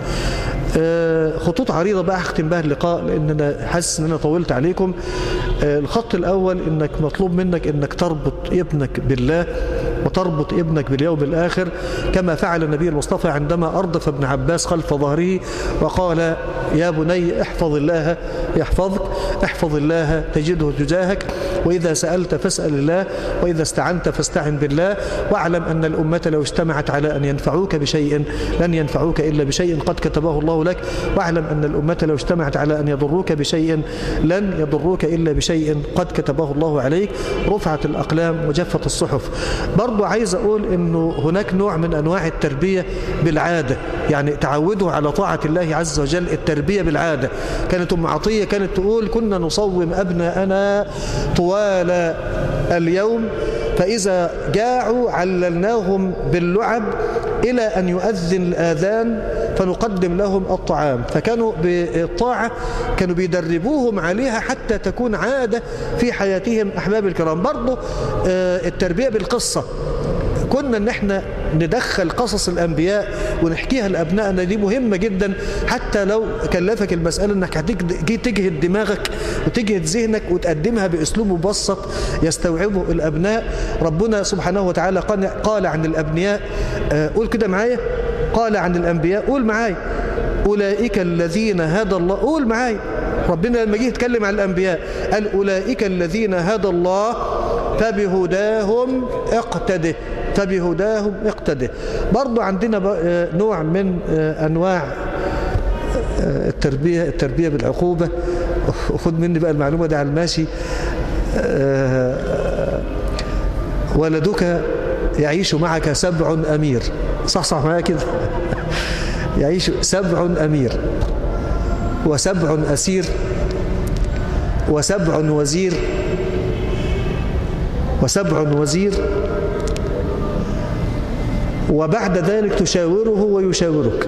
خطوط عريضة بقى هختم بها اللقاء لأن أنا حاسس أن أنا طولت عليكم الخط الأول أنك مطلوب منك أنك تربط ابنك بالله وتربط ابنك باليوم الآخر كما فعل النبي المصطفى عندما أردف ابن عباس خلف ظهره وقال يا بني احفظ الله يحفظك احفظ الله تجده تجاهك وإذا سألت فاسأل الله وإذا استعنت فاستعن بالله واعلم أن الأمة لو اجتمعت على أن ينفعوك بشيء لن ينفعوك إلا بشيء قد كتبه الله لك واعلم أن الأمة لو اجتمعت على أن يضروك بشيء لن يضروك إلا بشيء قد كتبه الله عليك رفعت الأقلام وجفت الصحف برضو عايز أقول أنه هناك نوع من أنواع التربية بالعادة يعني تعودوا على طاعة الله عز وجل التربية بالعادة كانت أم عطية كانت تقول كنا نصوم أبناءنا طوال اليوم فإذا جاعوا عللناهم باللعب إلى أن يؤذن الآذان فنقدم لهم الطعام فكانوا بالطاعة كانوا بيدربوهم عليها حتى تكون عادة في حياتهم أحباب الكرام برضو التربية بالقصة كنا ان احنا ندخل قصص الأنبياء ونحكيها لأبنائنا دي مهمة جدا حتى لو كلفك المسألة أنك هتيجي تجهد دماغك وتجهد ذهنك وتقدمها بأسلوب مبسط يستوعبه الأبناء ربنا سبحانه وتعالى قال عن الأبنياء قول كده معايا قال عن الأنبياء قول معايا أولئك الذين هدى الله قول معايا ربنا لما جه يتكلم عن الأنبياء قال أولئك الذين هدى الله فبهداهم اقتده فبهداهم اقتده برضو عندنا نوع من أنواع التربية التربية بالعقوبة خد مني بقى المعلومة دي على الماشي ولدك يعيش معك سبع أمير صح صح معايا كده يعيش سبع أمير وسبع أسير وسبع وزير وسبع وزير وبعد ذلك تشاوره ويشاورك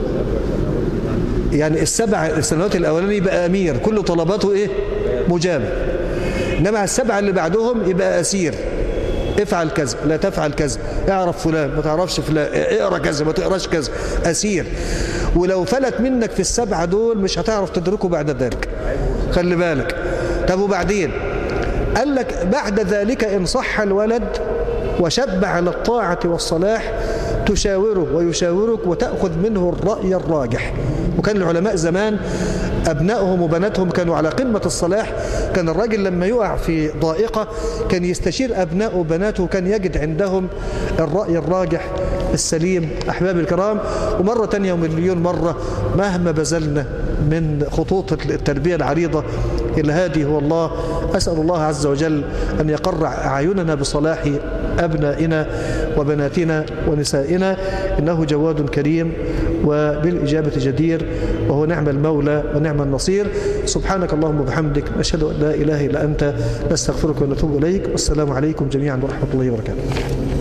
يعني السبع السنوات الأولانية يبقى أمير كل طلباته إيه مجابة إنما السبعة اللي بعدهم يبقى أسير افعل كذا لا تفعل كذا اعرف فلان ما تعرفش فلان اقرا كذا ما تقراش كذا اسير ولو فلت منك في السبعه دول مش هتعرف تدركه بعد ذلك خلي بالك طب وبعدين قال لك بعد ذلك ان صح الولد وشب على الطاعه والصلاح تشاوره ويشاورك وتأخذ منه الرأي الراجح وكان العلماء زمان أبنائهم وبناتهم كانوا على قمة الصلاح كان الراجل لما يقع في ضائقة كان يستشير أبنائه وبناته كان يجد عندهم الرأي الراجح السليم أحباب الكرام ومرة تانية ومليون مرة مهما بذلنا من خطوط التربية العريضة الهادي هو الله أسأل الله عز وجل أن يقرع أعيننا بصلاح أبنائنا وبناتنا ونسائنا إنه جواد كريم وبالإجابة جدير وهو نعم المولى ونعم النصير سبحانك اللهم وبحمدك نشهد أن لا إله إلا أنت نستغفرك ونتوب إليك والسلام عليكم جميعا ورحمة الله وبركاته